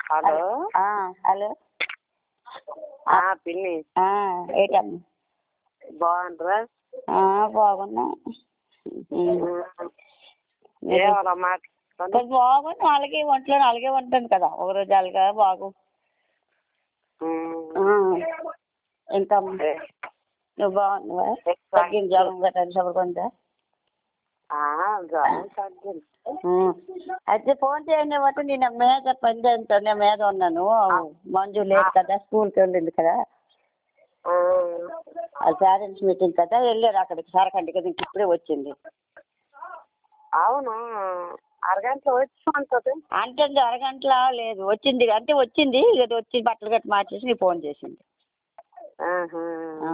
Hello ఆ, hello ఆ, పిన్ని ఆ, ఏంటమ్మా బాగుండ్రా ఆ, బాగున్నా ఏమన్నా మాట్లాడుతాను కొంచెం బాగుంది అలాగే ఒంట్లో అలాగే ఉంటుంది కదా ఒక రోజు అలాగా బాగు ఆ, ఇంకా నువ్వు బాగున్నావా తగ్గింది జ్వరం గట్రా చదువుకుందా జ్వరం తగ్గింది అయితే ఫోన్ చేయండి బట్టి నేను మీద పని చేస్తాను నేను మీద ఉన్నాను మంజు లేదు కదా స్కూల్కి వెళ్ళింది కదా ఆ, అది పేరెంట్స్ మీటింగ్ కదా వెళ్ళారు అక్కడికి సారకండి కదా ఇంక ఇప్పుడే వచ్చింది అవును అరగంట వచ్చి ఉంటుంది అంటే అరగంటల లేదు వచ్చింది అంటే వచ్చింది ఏదో వచ్చి బట్టలు గట్టి మార్చేసి నీకు ఫోన్ చేసింది ఆహా. ఆ.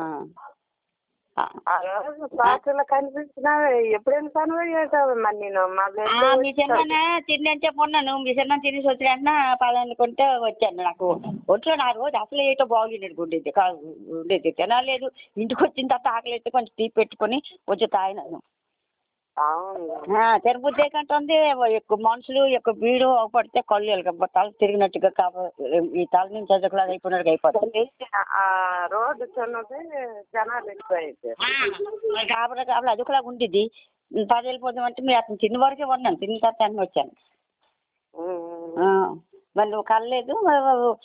ఆ. ఆ రోజు పార్టీలో కనిపించినా ఎప్పుడు వెళ్తాను ఏంటో మరి నేను మళ్ళీ ఆ, మీ చిన్న తిని అని చెప్పి ఉన్నాను మీ చిన్న తినేసి వచ్చిన వెంటనే పలానుకుంటే వచ్చాను నాకు ఒంట్లో నా రోజు అసలు ఏటో బాగుండేది ఉండేది కాదు ఉండేది తినలేదు ఇంటికి వచ్చిన తర్వాత ఆకలి అయితే కొంచెం టీ పెట్టుకొని వచ్చి తాగినాను అవును తిరుపతి కంటుంది ఎక్కువ మనుషులు ఎక్కువ భీడు పడితే కళ్ళు ఎలగ తల తిరిగినట్టుగా కావ ఈ తల నుంచి ఎదకలాగా అయిపోయినట్టుగా అయిపోతుంది ఆ రోడ్డు చిన్నది జనాలు ఎక్కువైతే కాబరా కాబరా అది ఒకలాగా ఉండేది పది వెళ్ళిపోతాం అంటే మీరు అతను తిన్న వరకే ఉన్నాను తిన్న తర్వాత అన్నీ వచ్చాను ఆ, మరి నువ్వు కలలేదు మరి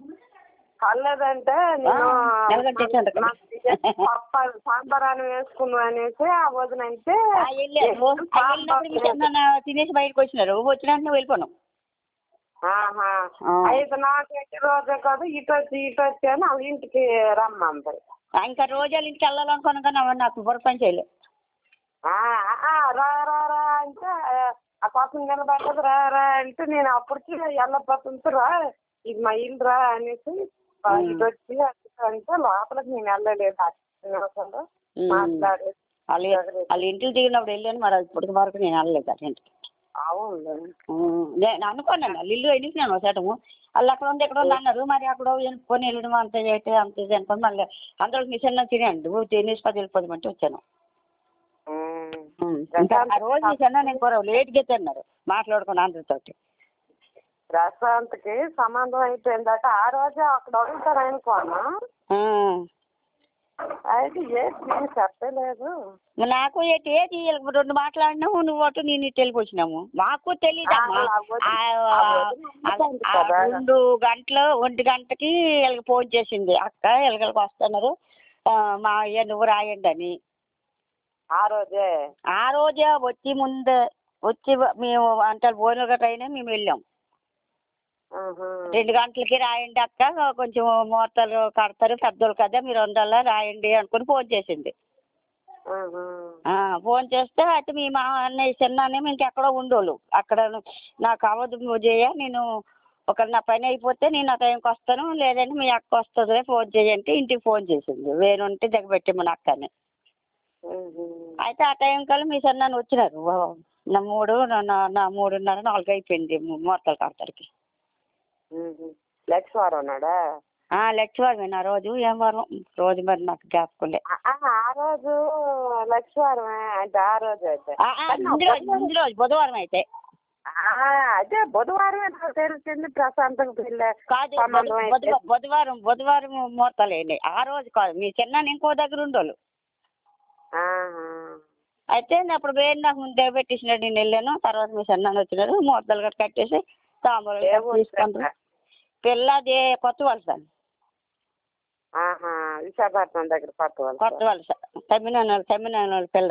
కలలేదంటే నేను ఆ, నిలబెట్టేసాను అక్కడ. నాకు పప్పు సాంబార్ అని వేసుకున్నాను అనేసి ఆ వదిన అంటే ఆ, వెళ్ళారు ఆ, వెళ్ళినప్పుడు మీ చిన్న తినేసి బయటకు వచ్చినారు వచ్చినాక వెళ్ళిపోయాను ఆహా. ఆ. అయితే నాకు ఎట్టి రోజే కాదు ఇటు వచ్చి ఇటు వచ్చి అని వాళ్ళ ఇంటికి రమ్మంది ఆ, ఇంకా రోజు వాళ్ళ ఇంటికి వెళ్ళాలనుకున్నాను కానీ అవన్నీ నాకు బుర్ర పని చేయలేదు ఆ, ఆ, రా రా రా అంటే ఆ కోసం నిలబడ్డది రా రా అంటే నేను అప్పటికి వెళ్ళబోతుంటే రా ఇది మా ఇల్లు రా అనేసి ఆ, ఇటు వచ్చి అటు అంటే లోపలికి నేను వెళ్ళలేదు అసలు మాట్లాడేది వాళ్ళ వాళ్ళ ఇంటికి దిగినప్పుడు వెళ్ళాను మరి ఇప్పటికి వరకు నేను వెళ్ళలేదు వాళ్ళ ఇంటికి అవును ఉమ్, నేను అనుకున్నాను వాళ్ళ ఇల్లు వెళ్ళినాను ఒకసాటము వాళ్ళు అక్కడ ఉంది ఎక్కడ ఉంది అన్నారు మరి అక్కడ వెళ్ళిపోయి వెళ్ళడం అంత చేస్తే అంత ఇది అనుకోని మళ్ళీ అందరూ మిషన్ తినండి తినేసి పది వెళ్ళిపోదాం అంటే వచ్చాను ఉమ్. ఉమ్, ఇంకా ఆ రోజు మిషన్ నేను కూర లేట్గా తిన్నారు మాట్లాడుకుని అందరితోటి ప్రశాంత్కి సంబంధం అయిపోయిందట ఆ రోజే అక్కడ అడుగుతారు అనుకోనా ఉమ్. అయితే ఏది నేను చెప్పలేదు మరి నాకు ఏంటి ఏది వీళ్ళకి రెండు మాట్లాడినాము నువ్వు అటు నేను ఇటు వెళ్ళిపోయినాము మాకు తెలియదమ్మా ఆ, వదిన- ఆ, ఆ వదిన అనుకుంది ఆ కదా. రెండు గంటలు ఒంటి గంటకి వీళ్ళకి ఫోన్ చేసింది అక్క వీళ్ళకి వస్తున్నారు ఆ, మా అయ్య నువ్వు రాయండి అని ఆ రోజే ఆ రోజే వచ్చి ముందే వచ్చి మేము అంటే భోజనం గట్రా అయినా మేము వెళ్ళాం ఆహా. రెండు గంటలకి రాయండి అక్క కొంచెం ముహూర్తాలు కడతారు పెద్దోళ్ళు కదా మీరు ఉండాలా రాయండి అనుకుని ఫోన్ చేసింది ఆహా. ఆ, ఫోన్ చేస్తే అయితే మీ మా అన్నయ్య చిన్నానేమో ఇంకెక్కడో ఉండోళ్ళు అక్కడ నాకు అవ్వదు నువ్వు చేయ నేను ఒక నా పని అయిపోతే నేను ఆ టైంకి వస్తాను లేదంటే మీ అక్క వస్తుంది ఫోన్ చేయంటే ఇంటికి ఫోన్ చేసింది వేరుంటే దిగబెట్టి మన అక్కని ఉహు. అయితే ఆ టైం కల్లా మీ చిన్నాన్న వచ్చినారు ఓ, నా మూడు నా నా- నా మూడున్నర నాలుగు అయిపోయింది ముహూర్తాలు కడతారికి ఉహు. లక్ష్మీవారం ఉన్నాడా లక్ష్మీ ఆ రోజు ఏం వారం రోజు మరి నాకు జ్ఞాపకంలే ఆ, ఆ, ఆ రోజు లక్ష్మీవారమే అంటే ఆ రోజు అయితే ఆ, ఆ, ముందు రోజు ముందు రోజు బుధవారం అయితే ఆ, అదే బుధవారమే నాకు తెలిసింది ప్రశాంతం పిల్ల కాదు సంబంధం బుధ- అయితే బుధ- బుధవారం బుధవారం ముహూర్తాలు వేయండి ఆ రోజు కాదు మీ చిన్న ఇంకో దగ్గర ఉండోళ్ళు ఆహా. అయితే నేను అప్పుడు వేరే నాకు ముందే పెట్టేసినాడు నేను వెళ్ళాను తర్వాత మీ చిన్న వచ్చినారు ముహూర్తాలు గట్రా కట్టేసి తాంబూలం ఏ ఊరు తీసుకుంటారు పిల్లది కొత్త వలస ఆహా విశాఖపట్నం దగ్గర కొత్త వాళ్ళు కొత్త వలస తమ్మినాన్న తమ్మినాన్న పిల్ల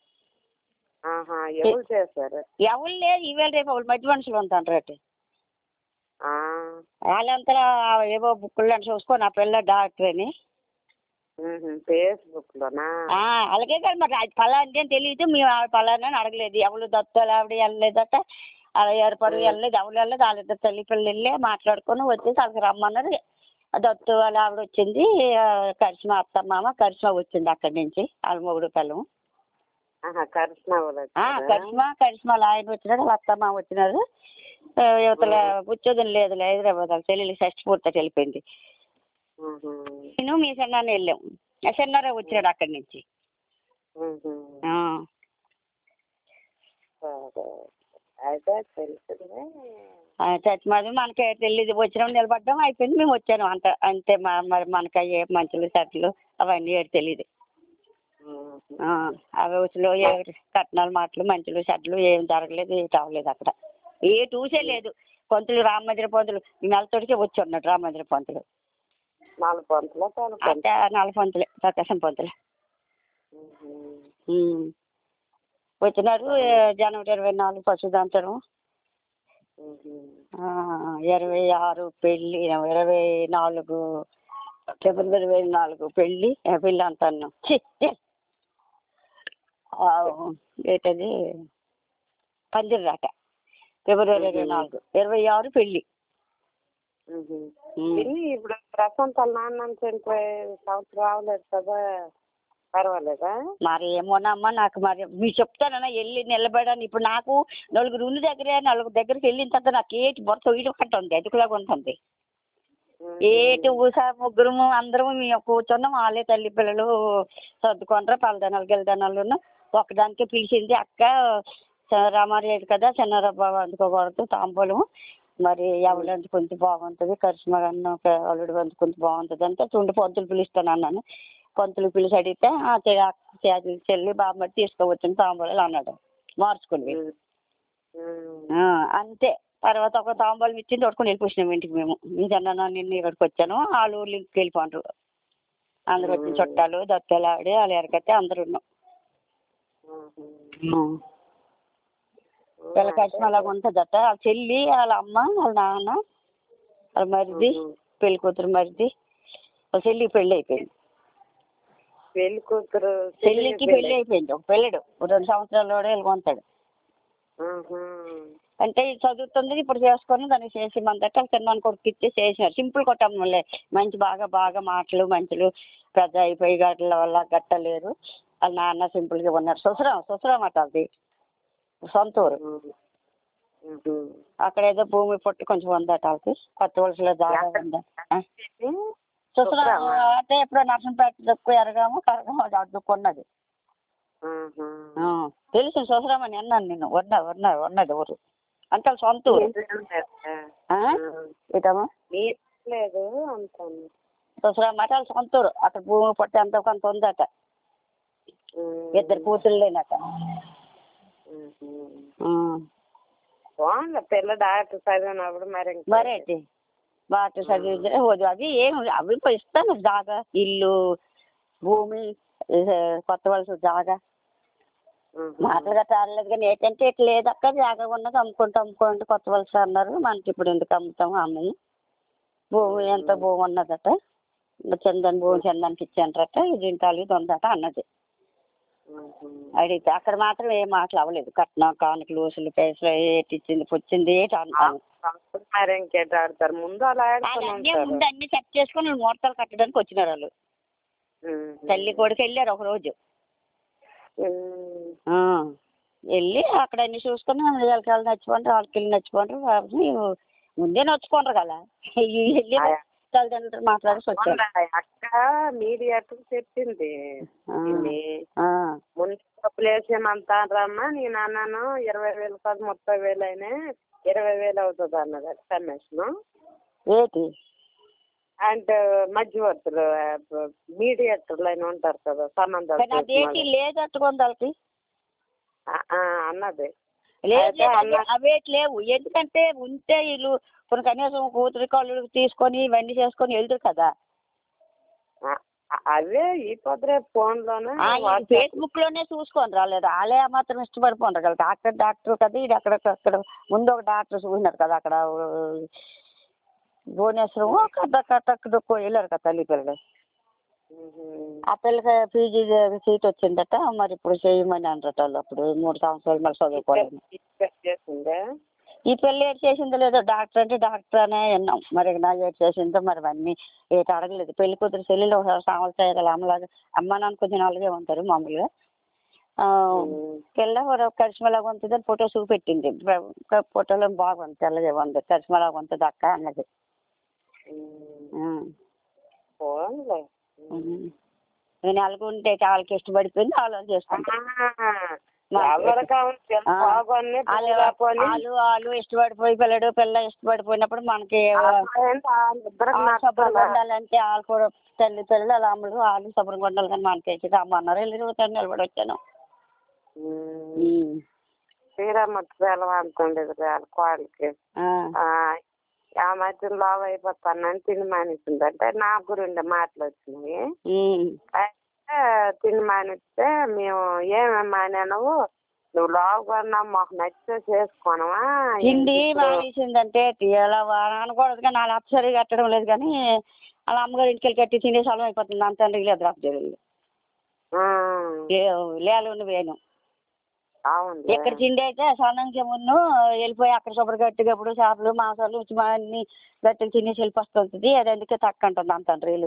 ఆహా ఎవరు చేశారు ఎవరు లేదు ఈవేళ రేపు వాళ్ళు మధ్య మనుషులు ఉంటారు రేటు ఆ, వాళ్ళంతా ఏవో బుక్కులు అని చూసుకొని ఆ పిల్ల డాక్టర్ అని ఉహు. ఫేస్బుక్ లోనా ఆ, అలాగే కదా మరి అది పలాంటి అని తెలియదు మేము ఆవిడ పలానా అని అడగలేదు ఎవరు దత్తాలు ఆవిడ వెళ్ళలేదట అలా ఏర్పడి వెళ్ళలేదు ఎవరు వెళ్ళలేదు వాళ్ళిద్దరు తల్లి పిల్లలు వెళ్ళి మాట్లాడుకొని వచ్చేసి వాళ్ళకి రమ్మన్నారు దత్తు వాళ్ళ ఆవిడ వచ్చింది ఆ, కరిష్మా అత్త మామ కరిష్మా వచ్చింది అక్కడి నుంచి వాళ్ళ మొగుడు పిల్లము ఆహా కరిష్మా వాళ్ళు ఆ, వచ్చారా? కరిష్మా కరిష్మా వాళ్ళ ఆయన వచ్చినాడు వాళ్ళ అత్త మామ వచ్చినారు ఆ, యువతల బుచ్చోదని లేదు హైదరాబాద్ వాళ్ళ చెల్లెలు షష్టి పూర్తి వెళ్ళిపోయింది ఉహు. నేను మీ చిన్నాన్న వెళ్ళాం ఆ చిన్నారావు వచ్చినాడు అక్కడి నుంచి ఉహు. ఆ. సరే అయితే తెలిసిందే ఆ, చచ్చి మరి మనకి తెలియదు వచ్చినాం నిలబడ్డాం అయిపోయింది మేము వచ్చాను అంత అంతే మ- మరి మనకి అయ్యే మంచులు చెట్లు అవన్నీ ఏడు తెలియదు ఉహు. ఆ రోజులో ఏ కట్నాల మాటలు మంచులు చెట్లు ఏం జరగలేదు ఏం అవ్వలేదు అక్కడ ఏ టూసే లేదు పంతులు రామమందిర పంతులు ఈ నెలతోటికే వచ్చి ఉన్నాడు రామమందిర పంతులు నాలుగు పంతులు తొలి అంటే నల్ల పంతులే ప్రకాశం పంతులే ఉమ్. వచ్చినారు ఏ, జనవరి ఇరవై నాలుగు పశుదంతరం ఆ, ఇరవై ఆరు పెళ్ళి ఇరవై నాలుగు ఫిబ్రవరి ఇరవై నాలుగు పెళ్ళి ఆ, పెళ్ళి అంటాను ఛీ, ఏ. ఆ, ఏంటది పందిరి రాట ఫిబ్రవరి ఇరవై నాలుగు ఇరవై ఆరు పెళ్ళి ఉమ్. ఇది ఇప్పుడు ప్రశాంత్ వాళ్ళ నాన్న చనిపోయి సంవత్సరం రావలేదు కదా పర్వాలేదా మరి ఏమోనమ్మా నాకు మరి మీరు చెప్తానన్నా వెళ్ళి నిలబడాను ఇప్పుడు నాకు నలుగురు ఉన్న దగ్గరే నలుగురు దగ్గరికి వెళ్ళిన తర్వాత నాకు ఏటి మొత్తం ఇటు ఉంటుంది అదుకులాగా ఉంటుంది ఏటి ఊసా ముగ్గురు అందరము మేము కూర్చున్నాం వాళ్ళే తల్లి పిల్లలు సర్దుకుంటారు పలదనాలు గిలదనాలు ఒకదానికే పిలిచింది అక్క రామారు లేదు కదా చిన్నారబాబు అందుకోకూడదు తాంబూలం మరి ఎవరు అందుకుంటే బాగుంటుంది కరిష్మా కన్నా అల్లుడు అందుకుంటే బాగుంటుంది అంటే చుండి పంతులు పిలుస్తాను అన్నాను పంతులు పిలిచి అడిగితే "ఆ, చె- అక్క చె- చెల్లి బామ్మడి తీసుకోవచ్చును తాంబూలాలు అన్నాడు మార్చుకుని ఆ, అంతే తర్వాత ఒక తాంబూలం ఇచ్చింది తోడుకొని వెళ్ళిపోయినాం ఇంటికి మేము నిజన్నా నిన్న ఇక్కడికి వచ్చాను వాళ్ళు ఊళ్ళు ఇంటికి వెళ్ళిపోండ్రు అందరు వచ్చిన చుట్టాలు దత్తలు ఆవిడ వాళ్ళు ఎరగతే అందరు ఉన్నాం వీళ్ళ కష్టం అలాగ ఉంటుందట వాళ్ళ చెల్లి వాళ్ళ అమ్మ వాళ్ళ నాన్న వాళ్ళ మరిది పెళ్లి కూతురు మరిది వాళ్ళ చెల్లికి పెళ్ళి అయిపోయింది పెళ్లి కూతురు చెల్లికి పెళ్ళి అయిపోయింది ఒక పెళ్ళడు రెండు సంవత్సరాలు వెళ్ళుకుంటాడు ఆహా. అంటే ఇది చదువుతుంది ఇప్పుడు చేసుకొని దాన్ని చేసి మన దగ్గర చిన్న కొడుకు ఇచ్చి చేసినారు సింపుల్ కొట్టమ్మలే మంచి బాగా బాగా మాటలు మంచులు పెద్ద అయిపోయి గట్ల వల్ల గట్టలేరు వాళ్ళ నాన్న సింపుల్గా ఉన్నారు సుసరం సుసరం అట అది సొంత ఊరు ఉహు. అక్కడ ఏదో భూమి పుట్టి కొంచెం ఉందట వాళ్ళకి కొత్త వలసలో జాగా ఉందా ఆ? సుసరం సుసరమా? అంటే ఎప్పుడో నర్సంపేట దుక్కు ఎరగాము కరగాము అది అడ్డుకున్నది ఆహా. ఆ, తెలుసు సుసరం అని అన్నాను నేను ఉన్న ఉన్న ఉన్నది ఊరు అంటే వాళ్ళ సొంత ఊరు ఆ? ఏటమ్మా నీరు లేదు అంటాను సుసరం అంటే వాళ్ళ సొంత ఊరు అక్కడ భూమి పుట్టి అంత కొంత ఉందట ఇద్దరు కూతురు లేనట ఆ. బాగుంది పిల్ల డాక్టర్ చదివినప్పుడు మరి ఇంకా- మరేంటి బాట చదివితే వద్దు అవి ఏం అవి పోయి ఇస్తాను జాగా ఇల్లు భూమి ఇది కొత్త వలస జాగా ఉహు. మాటలు గట్రా ఆడలేదు కానీ ఏంటంటే ఇట్లా లేదక్క జాగా ఉన్నది అమ్ముకుంటూ అమ్ముకోండి కొత్త వలస అన్నారు మనకి ఇప్పుడు ఎందుకు అమ్ముతాము అమ్మని భూమి ఎంత భూమి ఉన్నదట చందన్ భూమి చందానికి ఇచ్చానరట ఇది ఇంత ఇది ఉందట అన్నది ఉహు. అడిగితే అక్కడ మాత్రం ఏం మాటలు అవ్వలేదు కట్నం కానుకలు ఊసులు పైసలు ఏటి ఇచ్చింది పుచ్చింది ఏటి అంటాను మరి ఇంకేట ఆడతారు ముందు అలా ఆడుకుని వాళ్ళు అన్నీ ఉంటారు ముందు అన్ని సెట్ చేసుకొని ముహూర్తాలు కట్టడానికి వచ్చినారు వాళ్ళు ఉహు. తల్లి కొడుకు వెళ్ళారు ఒక రోజు ఉమ్. ఆ, వెళ్ళి అక్కడ అన్ని చూసుకొని వీళ్ళకి వెళ్ళి నచ్చిపోండ్రు వాళ్ళకి వెళ్ళి నచ్చిపోండ్రు వాళ్ళని ముందే నచ్చుకోండ్రు కదా ఈ వెళ్ళి ఆయా. తల్లిదండ్రులతో మాట్లాడేసి వచ్చారు అవునా, అక్క మీడియాకు చెప్పింది ఆ, ఇది ఆ, ముందు డబ్బులు వేసేయమంతా రమ్మా నేను అన్నాను ఇరవై వేలు కాదు ముప్పై వేలు అయినా ఇరవై వేలు అవుతుంది అన్నది కమిషన్ ఏంటి అంటే మధ్యవర్తులు మీడియేటర్లు అయినా ఉంటారు కదా సంబంధాలు కానీ అదేంటి చేసిన లేదట్టుకుంది వాళ్ళకి వాళ్ళు. ఆ, ఆ, అన్నది లేదు అయితే లేదు, అన్న- అవే- అవేటి లేవు ఎందుకంటే ఉంటే వీళ్ళు కొన్ని కనీసం కూతురి కళ్ళు తీసుకొని ఇవన్నీ చేసుకొని వెళ్తారు కదా ఆ, ఆ, అవే ఈ పొద్దురే ఫోన్ లోనే వాట్సాప్ ఫేస్బుక్ లోనే చూసుకొని రాలేదు వాళ్ళే ఆ మాత్రం ఇష్టపడిపోంటారు కదా డాక్టర్ డాక్టర్ కదా ఇది అక్కడ అక్కడ ముందు ఒక డాక్టర్ చూసినారు కదా అక్కడ భువనేశ్వరం కథ కథ వెళ్ళారు కదా తల్లి పిల్లలు ఆ పిల్లకి పీజీ సీట్ వచ్చిందట మరి ఇప్పుడు చేయమని అనరట వాళ్ళు అప్పుడు మూడు సంవత్సరాలు మరి చదువుకోలేదు చేసిందే ఈ పిల్ల ఏడు చేసిందో లేదో డాక్టర్ అంటే డాక్టర్ అనే విన్నాం మరి నా ఏడు చేసిందో మరి అవన్నీ ఏటి అడగలేదు పెళ్లి కూతురు చెల్లెలు ఒక సంవత్సరాలు అమ్మలాగా అమ్మ నాన్న కొంచెం అలాగే ఉంటారు మామూలుగా ఆ, పిల్ల ఒక కరిష్మలాగా ఉంటుంది అని ఫోటో చూపెట్టింది ఫోటోలో బాగుంది తెల్లగా ఉంది కరిష్మలాగా ఉంటుంది అక్క అన్నది ఆ. ఫోన్లే ఉమ్. నేను అలాగుంటే వాళ్ళకి ఇష్టపడిపోయింది వాళ్ళు చేసుకుంటారు అమ్మా, ఎవరికి అవును పిల్ల ఆ. బాగోని వాళ్ళు పిల్లపోని వాళ్ళు వాళ్ళు ఇష్టపడిపోయి పిల్లడు పిల్ల ఇష్టపడిపోయినప్పుడు మనకి ఇద్దరికి వాళ్ళు శుభ్రంగా నచ్చాలా ఉండాలంటే వాళ్ళు కూడా తల్లి పిల్లలు అలా అమ్మలు వాళ్ళు శుభ్రంగా ఉండాలి కానీ మనకి రమ్మన్నారు వెళ్ళి రోజు నిలబడి వచ్చాను ఉమ్. శ్రీరామూర్తి సెలవు అంటుండేది వాళ్ళ కోడలికి ఆ. ఆ, ఆ మధ్యన లావ్ అయిపోతానని తిని మానేసింది అంటే నా గురిండి మాటలు వచ్చినాయి ఉమ్. అయితే తిని మానేస్తే మేము ఏమేమి మానేనవు నువ్వు లావుగా ఉన్నావు మాకు నచ్చితే చేసుకోనవా తిండి ఇప్పుడు- మానేసిందంటే అలా అనకూడదు కానీ అలా అప్సరి కట్టడం లేదు కానీ అలా అమ్మగారి ఇంటికి వెళ్ళి కట్టి తినే సలం అయిపోతుంది అంత తండ్రికి లేదు అప్సరి ఆ, లేలు వేను అవును ఇక్కడ తిండి అయితే సొన్నంకి ముందు వెళ్ళిపోయి అక్కడ శుభ్ర గట్టిగప్పుడు చేపలు మాంసాలు ఉచి అన్ని గట్టిగా తినేసి వెళ్ళిపోతుంది అది అందుకే తక్కువ ఉంటుంది అంత తండ్రిలు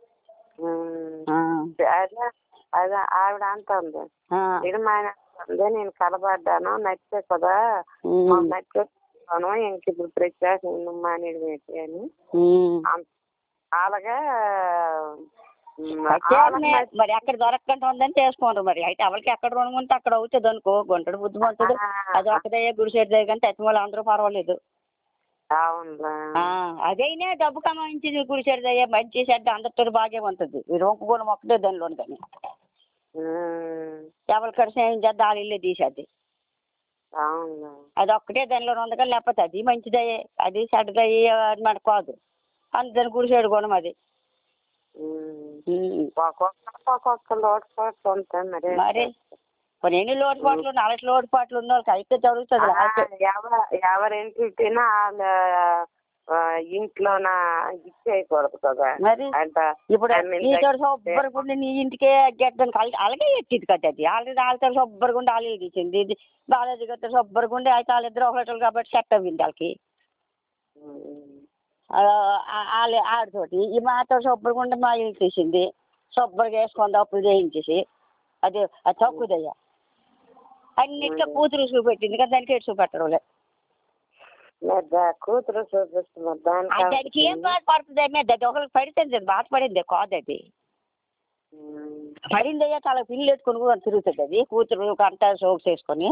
అదే అదే ఆవిడ అంటుంది ఇది మానేస్తుంది నేను కలబడ్డాను నచ్చే కదా మాకు నచ్చేస్తాను ఇంక ఇప్పుడు ప్రత్యేకంగా నువ్వు మానేది ఏంటి అని అం- అలాగే ఉమ్, వాళ్ళకి నచ్చి- మరి అక్కడ దొరకకుండా ఉందని చేసుకోండి మరి అయితే ఎవరికి ఎక్కడ రుణముంటే అక్కడ అవుతుంది అనుకో గుంటడు బుద్ధిమంతుడు అది ఒకటే గుడిసేదే కానీ తత్తి వాళ్ళు అందరూ పర్వాలేదు అవునురా ఆ, అదైనా డబ్బు కమాయించింది గుడిసేదయ్యా మంచి చెడ్డ అందరితో బాగే ఉంటుంది ఈ రొంపు గుణం ఒకటే దానిలో కానీ ఉమ్, ఎవరికడ సేమ్ చేద్ద వాళ్ళ ఇల్లే తీసేది అవును అది ఒక్కటే దానిలో ఉంది కానీ లేకపోతే అది మంచిదయ్యే అది చెడ్డదయ్యే అది మన కాదు అందుకని గుడిసేడు గుణం అది ఉమ్, ఉమ్. ఒక్కొక్కరికి ఒక్కొక్క లోటుపాట్లు ఉంటాయి మరి మరి మరి ఎన్ని లోటుపాట్లు ఉన్నాయి అలాంటి లోటుపాట్లు ఉన్న వాళ్ళకి అయితే జరుగుతుంది ఆ, ఎవ- ఎవరింటికి తినా వాళ్ళ ఆ, ఇంట్లోన ఇచ్చేయకూడదు కదా మరి అంట ఇప్పుడు అన్ని నీతో దగ్గర- సొబ్బరికి ఉండి నీ ఇంటికే గెట్టడానికి అలాగే అలాగే ఎట్టింది కదా అది ఆల్రెడీ వాళ్ళతో సొబ్బరికి ఉండి వాళ్ళు ఇచ్చింది ఇది బాలాజీ గారితో సొబ్బరికి ఉండి అయితే వాళ్ళిద్దరు ఒకటి కాబట్టి సెట్ అవ్వింది వాళ్ళకి ఉమ్, ఆ, ఆ- వాళ్ళ ఆడితోటి ఈ మాతో సొబ్బరికి ఉండి మా ఇల్లు తీసింది సొబ్బరికి వేసుకొని అప్పులు చేయించేసి అది అది తక్కువదయ్యా అన్నిటికీ కూతురు చూపెట్టింది కదా దానికి ఎటు చూపెట్టడం లేదు మరి దా- కూతురు చూపిస్తున్నారు ఆ దానికి ఏం దానికి బాధపడుతుంది మీద అది ఒకరికి పడితే అది బాధపడింది కాదు అది ఉమ్, పడింది అయ్యా చాలా పిల్లు ఎత్తుకొని కూడా తిరుగుతుంది అది కూతురు కంట సోక్స్ వేసుకొని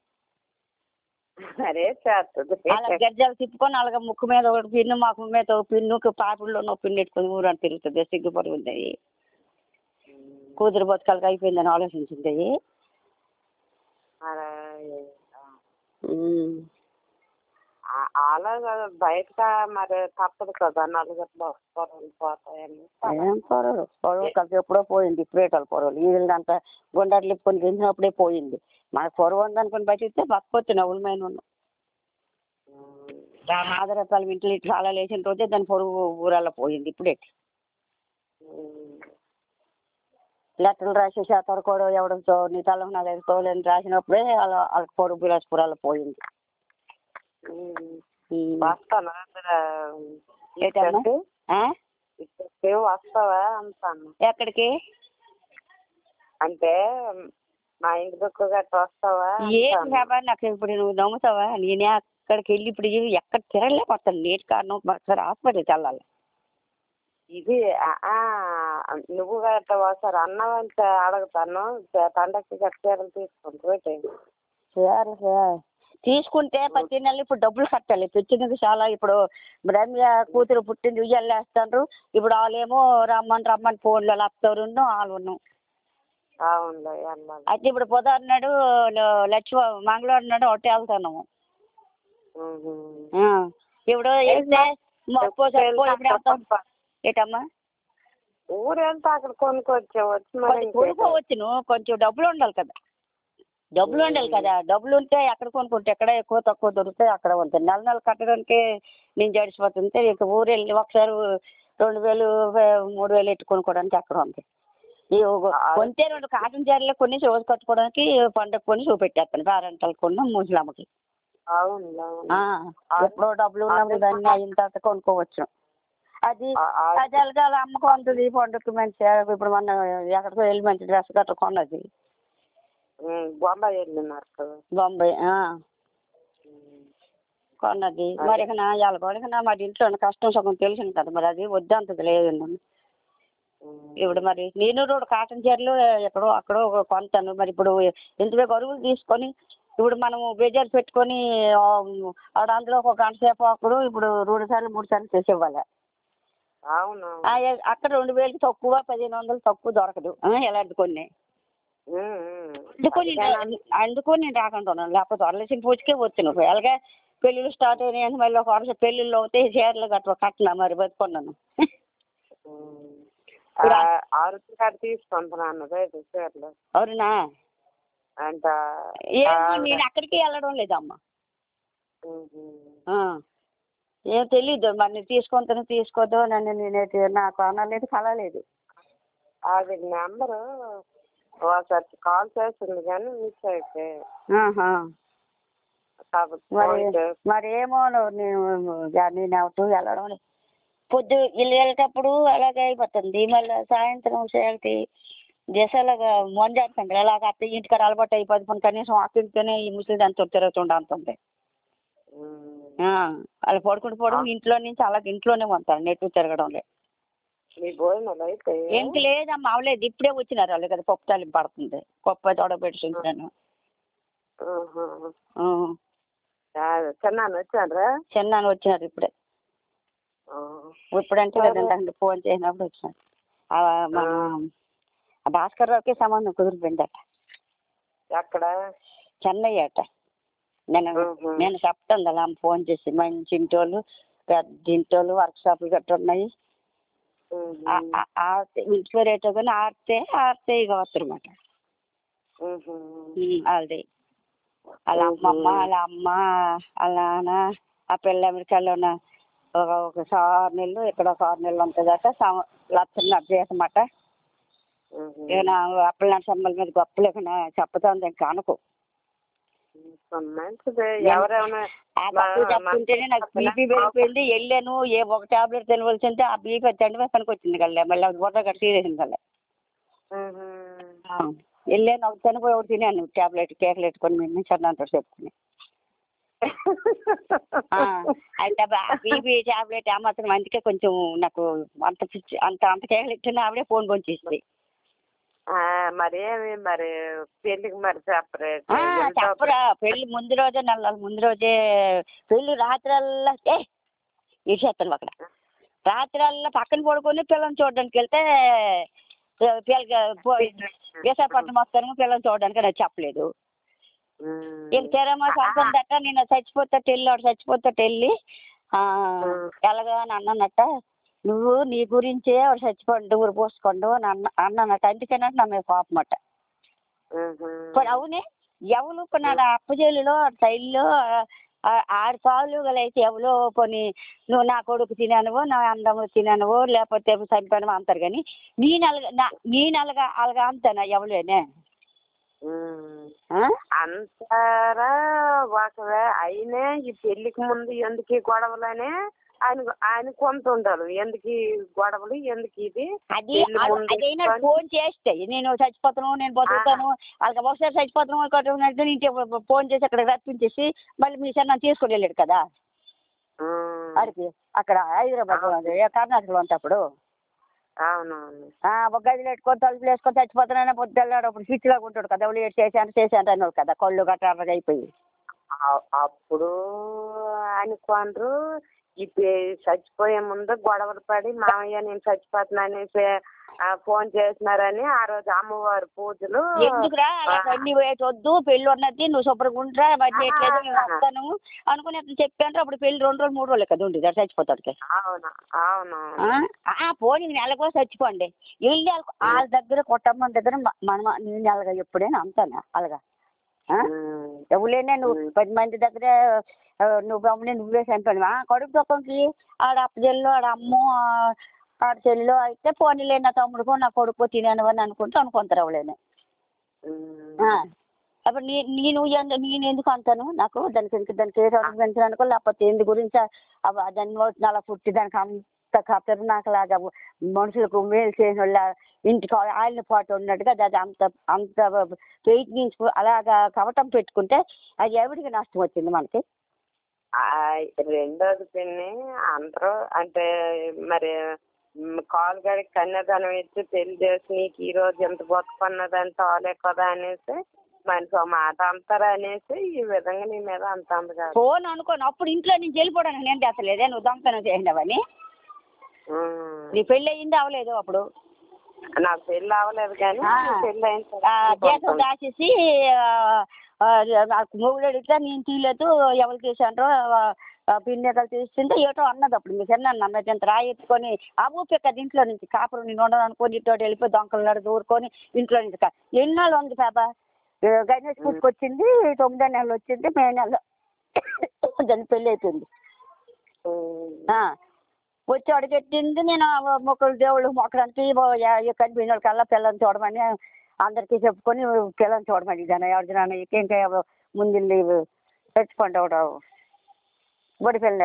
అరే చేస్తుంది అలా గజ్జలు తిప్పుకొని అలాగ ముక్కు మీద ఒకటి పిన్ను మాకు మీద ఒక పిన్ను పాపుల్లో ఒక పిన్ను ఎట్టుకొని ఊరని తిరుగుతుంది సిగ్గుపడి ఉంది కూతురు బతుకాలకి అయిపోయిందని ఆలోచించింది అది అరే, ఆ- అలాగా బయట మరి తప్పదు కదా నలుగురిలో వస్తారు పోతాయని ఏం పొరలు పొరలు కలిసి ఎప్పుడో పోయింది ఇప్పుడేటాలు పొరలు వీళ్ళంతా గుండాట్లు ఇప్పుకొని గెలిచినప్పుడే పోయింది మన పొరవ ఉందనుకుని బతికితే పక్కొచ్చి నవ్వులమైన ఉన్నాం దాని ఆధారతాలు ఇంట్లో ఇట్లా అలా లేచిన రోజే దాని పొరుగు ఊరల్లో పోయింది ఇప్పుడే లెటర్లు రాసి చేతారు కూడా ఎవడో నీ తల నా దగ్గర తోలేని రాసినప్పుడే అలా వాళ్ళకి పొరుగు బిలాస్పురాల్లో పోయింది ఉమ్. వస్తాను ఏంటమ్మా? ఆ? ఇక్కడికి వస్తావా అంటాను ఎక్కడికి అంటే మా ఇంటి దుక్కు గట్ట వస్తావా ఏం అంటాను. వ్యాపారం నాకు ఇప్పుడు నువ్వు నమ్ముతావా నేనే అక్కడికి వెళ్ళి ఇప్పుడు ఇవి ఎక్కడ తిరగలేకపోతాను నీటి కారణం ఒకసారి హాస్పిటల్కి వెళ్ళాలి ఇది ఆ, ఆ, నువ్వు గట్ట ఒకసారి అన్నవంటే అడుగుతాను పండక్కి గట్ట చీరలు తీసుకుంటూ సరే సరే తీసుకుంటే ప్రతి నెల ఇప్పుడు డబ్బులు కట్టాలి పెట్టినది చాలా ఇప్పుడు రమ్య కూతురు పుట్టింది ఉయ్యాలు వేస్తారు ఇప్పుడు వాళ్ళేమో రమ్మని రమ్మని ఫోన్లో వస్తారు వాళ్ళు అవునులే వెళ్ళాలి అయితే ఇప్పుడు పొదారు నాడు లక్ష్మ మంగళవారం నాడు ఒకటి వెళ్తున్నాము ఉహు. ఆ, ఇప్పుడు వెళ్తే మొక్కు సరిపో ఇప్పుడు వెళ్తాం ఏటమ్మా ఊరు వెళ్తే అక్కడ కొనుక్కొచ్చే వచ్చి మరి కొంచెం కొనుక్కోవచ్చును కొంచెం డబ్బులు ఉండాలి కదా డబ్బులు ఉండాలి కదా డబ్బులు ఉంటే ఎక్కడ కొనుక్కుంటే ఎక్కడ ఎక్కువ తక్కువ దొరికితే అక్కడ ఉంటుంది నెల నెల కట్టడానికి నేను జడిసిపోతుంటే ఇక ఊరు వెళ్ళి ఒకసారి రెండు వేలు వే- మూడు వేలు ఎట్టు కొనుక్కోవడానికి అక్కడ ఉంది ఈ ఒక- కొంటే రెండు కాటన్ చీరలు కొన్ని రోజు కట్టుకోవడానికి పండగ కొని చూపెట్టేస్తాను పేరెంటలు కొన్న ముసలమ్మకి అవును అవును ఆ, ఎప్పుడో డబ్బులు ఉన్నప్పుడు దాన్ని అయిన తర్వాత కొనుక్కోవచ్చు అది ఆ- ఆ- అది అలాగే అమ్మకం ఉంటుంది పండుగకి మంచిగా ఇప్పుడు మన ఎక్కడికో వెళ్ళి మంచి డ్రెస్ గట్రా కొన్నది ఉమ్, బొంబాయి వెళ్ళినారు కదా బొంబాయి ఆ, కొన్నది మరి ఇక నా ఎలాగోడికి నా మరి ఇంట్లో ఉన్న కష్టం సగం తెలిసింది కదా మరి అది వద్దంతది లేదు ఇప్పుడు మరి నేను కూడా కాటన్ చీరలు ఎక్కడో అక్కడో కొంటాను మరి ఇప్పుడు ఇంతవే గరువులు తీసుకొని ఇప్పుడు మనము బేజారు పెట్టుకొని ఆ, ఆడ అందులో ఒక గంట సేపు అప్పుడు ఇప్పుడు రెండు సార్లు మూడు సార్లు చేసి ఇవ్వాలి అవును ఆ, ఏ- అక్కడ రెండు వేలకి తక్కువ పదిహేను వందలు తక్కువ దొరకదు ఆ, ఎలాంటి కొన్ని ఉమ్, ఉమ్. అందుకు నేను అందుకు నేను రాకుండా ఉన్నాను లేకపోతే వరలక్ష్మి పూజకే వచ్చాను ఒకవేళగా పెళ్ళిళ్ళు స్టార్ట్ అయినాయి అని మళ్ళీ ఒక వరుస పెళ్ళిళ్ళు అవుతాయి చీరలు గట్రా కట్టినా మరి బతుకున్నాను ఉమ్. ఇప్పుడు ఆ, ఆరు కాడ తీసుకుంటున్నాను రేపు చీరలు అవునా అంట ఏమో నేను అక్కడికి వెళ్ళడం లేదమ్మా ఉహు. ఆ. ఏం తెలీదు మరి నేను తీసుకుంటాను తీసుకోద్దు నన్ను నేనైతే నాకు అనలేదు కలలేదు అది నెంబరు ఒకసారి కాల్ చేసింది కానీ మిస్ అయితే ఆహా. కాబట్టి మరి ఫోన్ చేసి మరి ఏమో నువ్వు నేను ఇక నేను అటు వెళ్ళడం లేదు. పొద్దు ఇల్లు వెళ్ళేటప్పుడు అలాగే అయిపోతుంది మళ్ళీ సాయంత్రం చేయాలి దేశాలుగా మొంజాడుతుంది అలాగ అత్త ఇంటికాడ అలవాటు అయిపోతుంది కనీసం అక్కడితేనే ఈ ముసలి దాంతో తిరుగుతుండ అంటుంది ఉమ్. ఆ, వాళ్ళు పడుకుంటూ పడుకుని ఇంట్లో నుంచి అలాగే ఇంట్లోనే ఉంటారు నెట్టు తిరగడం లేదు మీ భోజనాలు అయితే ఇంక లేదమ్మా అవలేదు ఇప్పుడే వచ్చినారు వాళ్ళు కదా పప్పు తాలింపు పడుతుంది పప్పు తొడబెట్టి ఉంచాను ఆహా. ఆ, ఆ, చిన్నాన్న వచ్చారా చిన్నాన్న వచ్చినారు ఇప్పుడే ఆ. ఇప్పుడంటే కదా ఇంతకు ఫోన్ చేసినప్పుడు వచ్చినారు ఆ, మన ఆ భాస్కర్ రావుకి సంబంధం కుదిరిపోయిందట ఎక్కడ చెన్నై అట నేను ఆహా. నేను చెప్తాను అలా ఫోన్ చేసి మంచి ఇంటోళ్ళు పెద్ద ఇంటోళ్ళు వర్క్ షాపులు గట్రా ఉన్నాయి ఉహు. ఆ- ఆ- ఆడితే ఇంటి రేట్ కానీ ఆడితే ఆడితే ఇక వస్తారన్నమాట ఉహు. వాళ్ళది వాళ్ళ అమ్మమ్మ వాళ్ళ అమ్మ వాళ్ళ నాన్న ఆ పిల్ల అమెరికాలో ఉన్న ఒక ఒక ఆరు నెలలు ఇక్కడ ఒక ఆరు నెలలు ఉంటుందట సం- లక్షన్నర జీతమట ఉహు. ఇక నా అప్పుల నరసమ్మల మీద గొప్పలు ఇక నా చెప్తాను ఇంకా అనుకో మంచిదే ఎవరేమైనా ఆ గొప్పలు చెప్తుంటేనే నాకు బీపీ పెరిగిపోయింది వెళ్ళాను ఏ ఒక టాబ్లెట్ తినవలసింటే ఆ బీపీ తండ్రి పనికి వచ్చింది కల్లా మళ్ళీ అది బుర్ర కట్టి తీరేసింది కల్లా ఉహు. వెళ్ళాను ఒక చనిపోయి ఒకటి తినాను టాబ్లెట్ కేకలు పెట్టుకొని మేము చరణంతో చెప్పుకుని ఆ, అయితే బీపీ టాబ్లెట్ ఆ మాత్రం అందుకే కొంచెం నాకు అంత పిచ్చి అంత అంత కేకలు ఇచ్చిన ఆవిడే ఫోన్ పంచేసింది ఆ, మరేమి మరి పెళ్ళికి మరి సెపరేట్ ఆ, చెప్పరా పెళ్లి ముందు రోజే నెలల ముందు రోజే పెళ్లి రాత్రల్లా ఏ ఇచ్చేస్తాను అక్కడ రాత్రల్లా పక్కన పడుకొని పిల్లల్ని చూడడానికి వెళ్తే పిల్లకి విశాఖపట్నం వస్తాను పిల్లల్ని చూడడానికి నాకు చెప్పలేదు ఇంక తెరమా సంతం దట్ట నేను చచ్చిపోతే వెళ్ళి వాడు చచ్చిపోతే వెళ్ళి ఆ, ఎలాగా అని అన్నానట నువ్వు నీ గురించే వాడు చచ్చిపోండు ఊరు పోసుకోండు అని అన్న అన్నానట అందుకేనంటే నా మీద కోపం అట ఇప్పుడు అవునే ఎవరు ఇప్పుడు నా అప్పజేలులో శైలిలో ఆరు పాలు అయితే ఎవరో కొన్ని నువ్వు నా కొడుకు తినానువో నా అందము తినానువో లేకపోతే చనిపోయినవో అంటారు కానీ నేను అలగా నా నేను అలగా అలాగా అంతానా ఎవలేనే ఆ? అంటారా ఒకవే అయినే ఈ పెళ్లికి ముందు ఎందుకు ఈ గొడవలనే ఆయన ఆయన కొంత ఉండాలి ఎందుకు ఈ గొడవలు ఎందుకు ఇది అది పెళ్లి అది- ముందు అదైనా కానీ- ఫోన్ చేస్తే నేను చచ్చిపోతాను నేను బతుకుతాను వాళ్ళకి ఒకసారి చచ్చిపోతాను ఒకటి ఉన్నట్టు నేను ఫోన్ చేసి అక్కడ రప్పించేసి మళ్ళీ మీ సార్ నన్ను తీసుకొని వెళ్ళాడు కదా ఉమ్. వాడికి అక్కడ హైదరాబాద్ కర్ణాటకలో ఉంటప్పుడు అవునవును ఆ, ఒక గదిలో పెట్టుకొని తలుపులు వేసుకొని చచ్చిపోతానని పొద్దున్నాడు అప్పుడు స్విచ్ లాగా ఉంటాడు కదా ఎవరు ఏడు చేశాను చేశాను అన్నాడు కదా కళ్ళు గట్రా అర్రగా అయిపోయి అ- అప్పుడు అనుకోండ్రు ఈ పే- చచ్చిపోయే ముందు గొడవలు పడి మామయ్య నేను చచ్చిపోతున్నా అనేసి ఆ, ఫోన్ చేసినారని ఆ రోజు అమ్మవారి పూజలు ఎందుకురా అలా అన్ని వద్దు పెళ్ళి ఉన్నది నువ్వు శుభ్రంగా ఉండరా అవన్నీ ఎట్లేదు నేను వస్తాను అనుకుని అతను చెప్పాను అప్పుడు పెళ్ళి రెండు రోజులు మూడు రోజులు కదా ఉండేది చచ్చిపోతాడు అవును అవును ఆ పోనీ నెలకో చచ్చిపోండి వెళ్ళి వాళ్ళ- వాళ్ళ దగ్గర కుటుంబం దగ్గర మ- మనం నేను అలాగా ఎప్పుడైనా అంతానా అలాగా ఆ? ఉమ్. ఎవరైనా నువ్వు పది మంది దగ్గర ఆ, నువ్వు గమని నువ్వే చంపాను ఆ కడుపు దుఃఖంకి ఆడ అప్పచెల్లో ఆడ అమ్మో ఆ- ఆడ చెల్లో అయితే పోనీలే నా తమ్ముడుకో నా కొడుకు తినాను అని అనుకుంటూ అనుకుంటారు ఎవరైనా ఉమ్. ఆ. అప్పుడు నీ నేను ఎందు- నేను ఎందుకు అంటాను నాకు దానికి ఇంక దానికి ఏ చదువు పెంచడానికో లేకపోతే ఎందు గురించి అవ- దాన్ని మోసిన అలా పుట్టి దానికి అంత కథరు నాకు లాగా మనుషులకు మేలు చేసిన వాళ్ళ ఇంటికి ఆయిల్ పాటు ఉన్నట్టుగా అది అంత అంత ప్రయత్నించుకు అలాగా కవటం పెట్టుకుంటే అది ఎవరికి నష్టం వచ్చింది మనకి ఆ, రెండోది పిన్ని అందరూ అంటే మరి మ్, కాలు గడికి కన్యాదానం ఇచ్చి పెళ్లి చేసి నీకు ఈ రోజు ఎంత బతుకున్నదని తాలే కదా అనేసి మనిషి ఒక మాట అంటారు అనేసి ఈ విధంగా నీ మీద అంటుంది కాదు ఫోన్ అనుకోను అప్పుడు ఇంట్లో నుంచి వెళ్ళిపోవడానికి నేను చేస్తలేదే నువ్వు దొంగతనం చేసినవని ఉమ్. నీ పెళ్ళి అయ్యింది అవలేదు అప్పుడు నాకు పెళ్ళి అవ్వలేదు కానీ ఆ. నీ పెళ్ళి అయిన ఆ, తర్వాత దేశం దాచేసి మూడు అడిగితే నేను తీయలేదు ఎవరు తీసాండ్రో పిన్నెకలు తీస్తుంటే ఏటో అన్నది అప్పుడు మీకు ఎన్న అన్నది ఎంత రాయి ఎత్తుకొని ఆ ఊపే కదా ఇంట్లో నుంచి కాపురం నేను ఉండను అనుకొని ఇటు వెళ్ళిపోయి దొంకలు నడు దూరుకొని ఇంట్లో నుంచి కా- ఎన్నాళ్ళు ఉంది పాప ఏ, గణేష్ పుట్టుకొచ్చింది తొమ్మిదో నెలలు వచ్చింది మే నెల దాని పెళ్ళి అయిపోయింది ఉమ్. ఆ, వచ్చి అడిగెట్టింది నేను ఆ మొక్కలు దేవుళ్ళు మొక్కడానికి కనిపించిన వాళ్ళకల్లా పిల్లల్ని చూడమని అందరికీ చెప్పుకొని పిల్లల్ని చూడమని జన ఎవరి జన ఇంకా ఎవరు ముందు తెచ్చుకోండి ఒకటి బొడి పిల్ల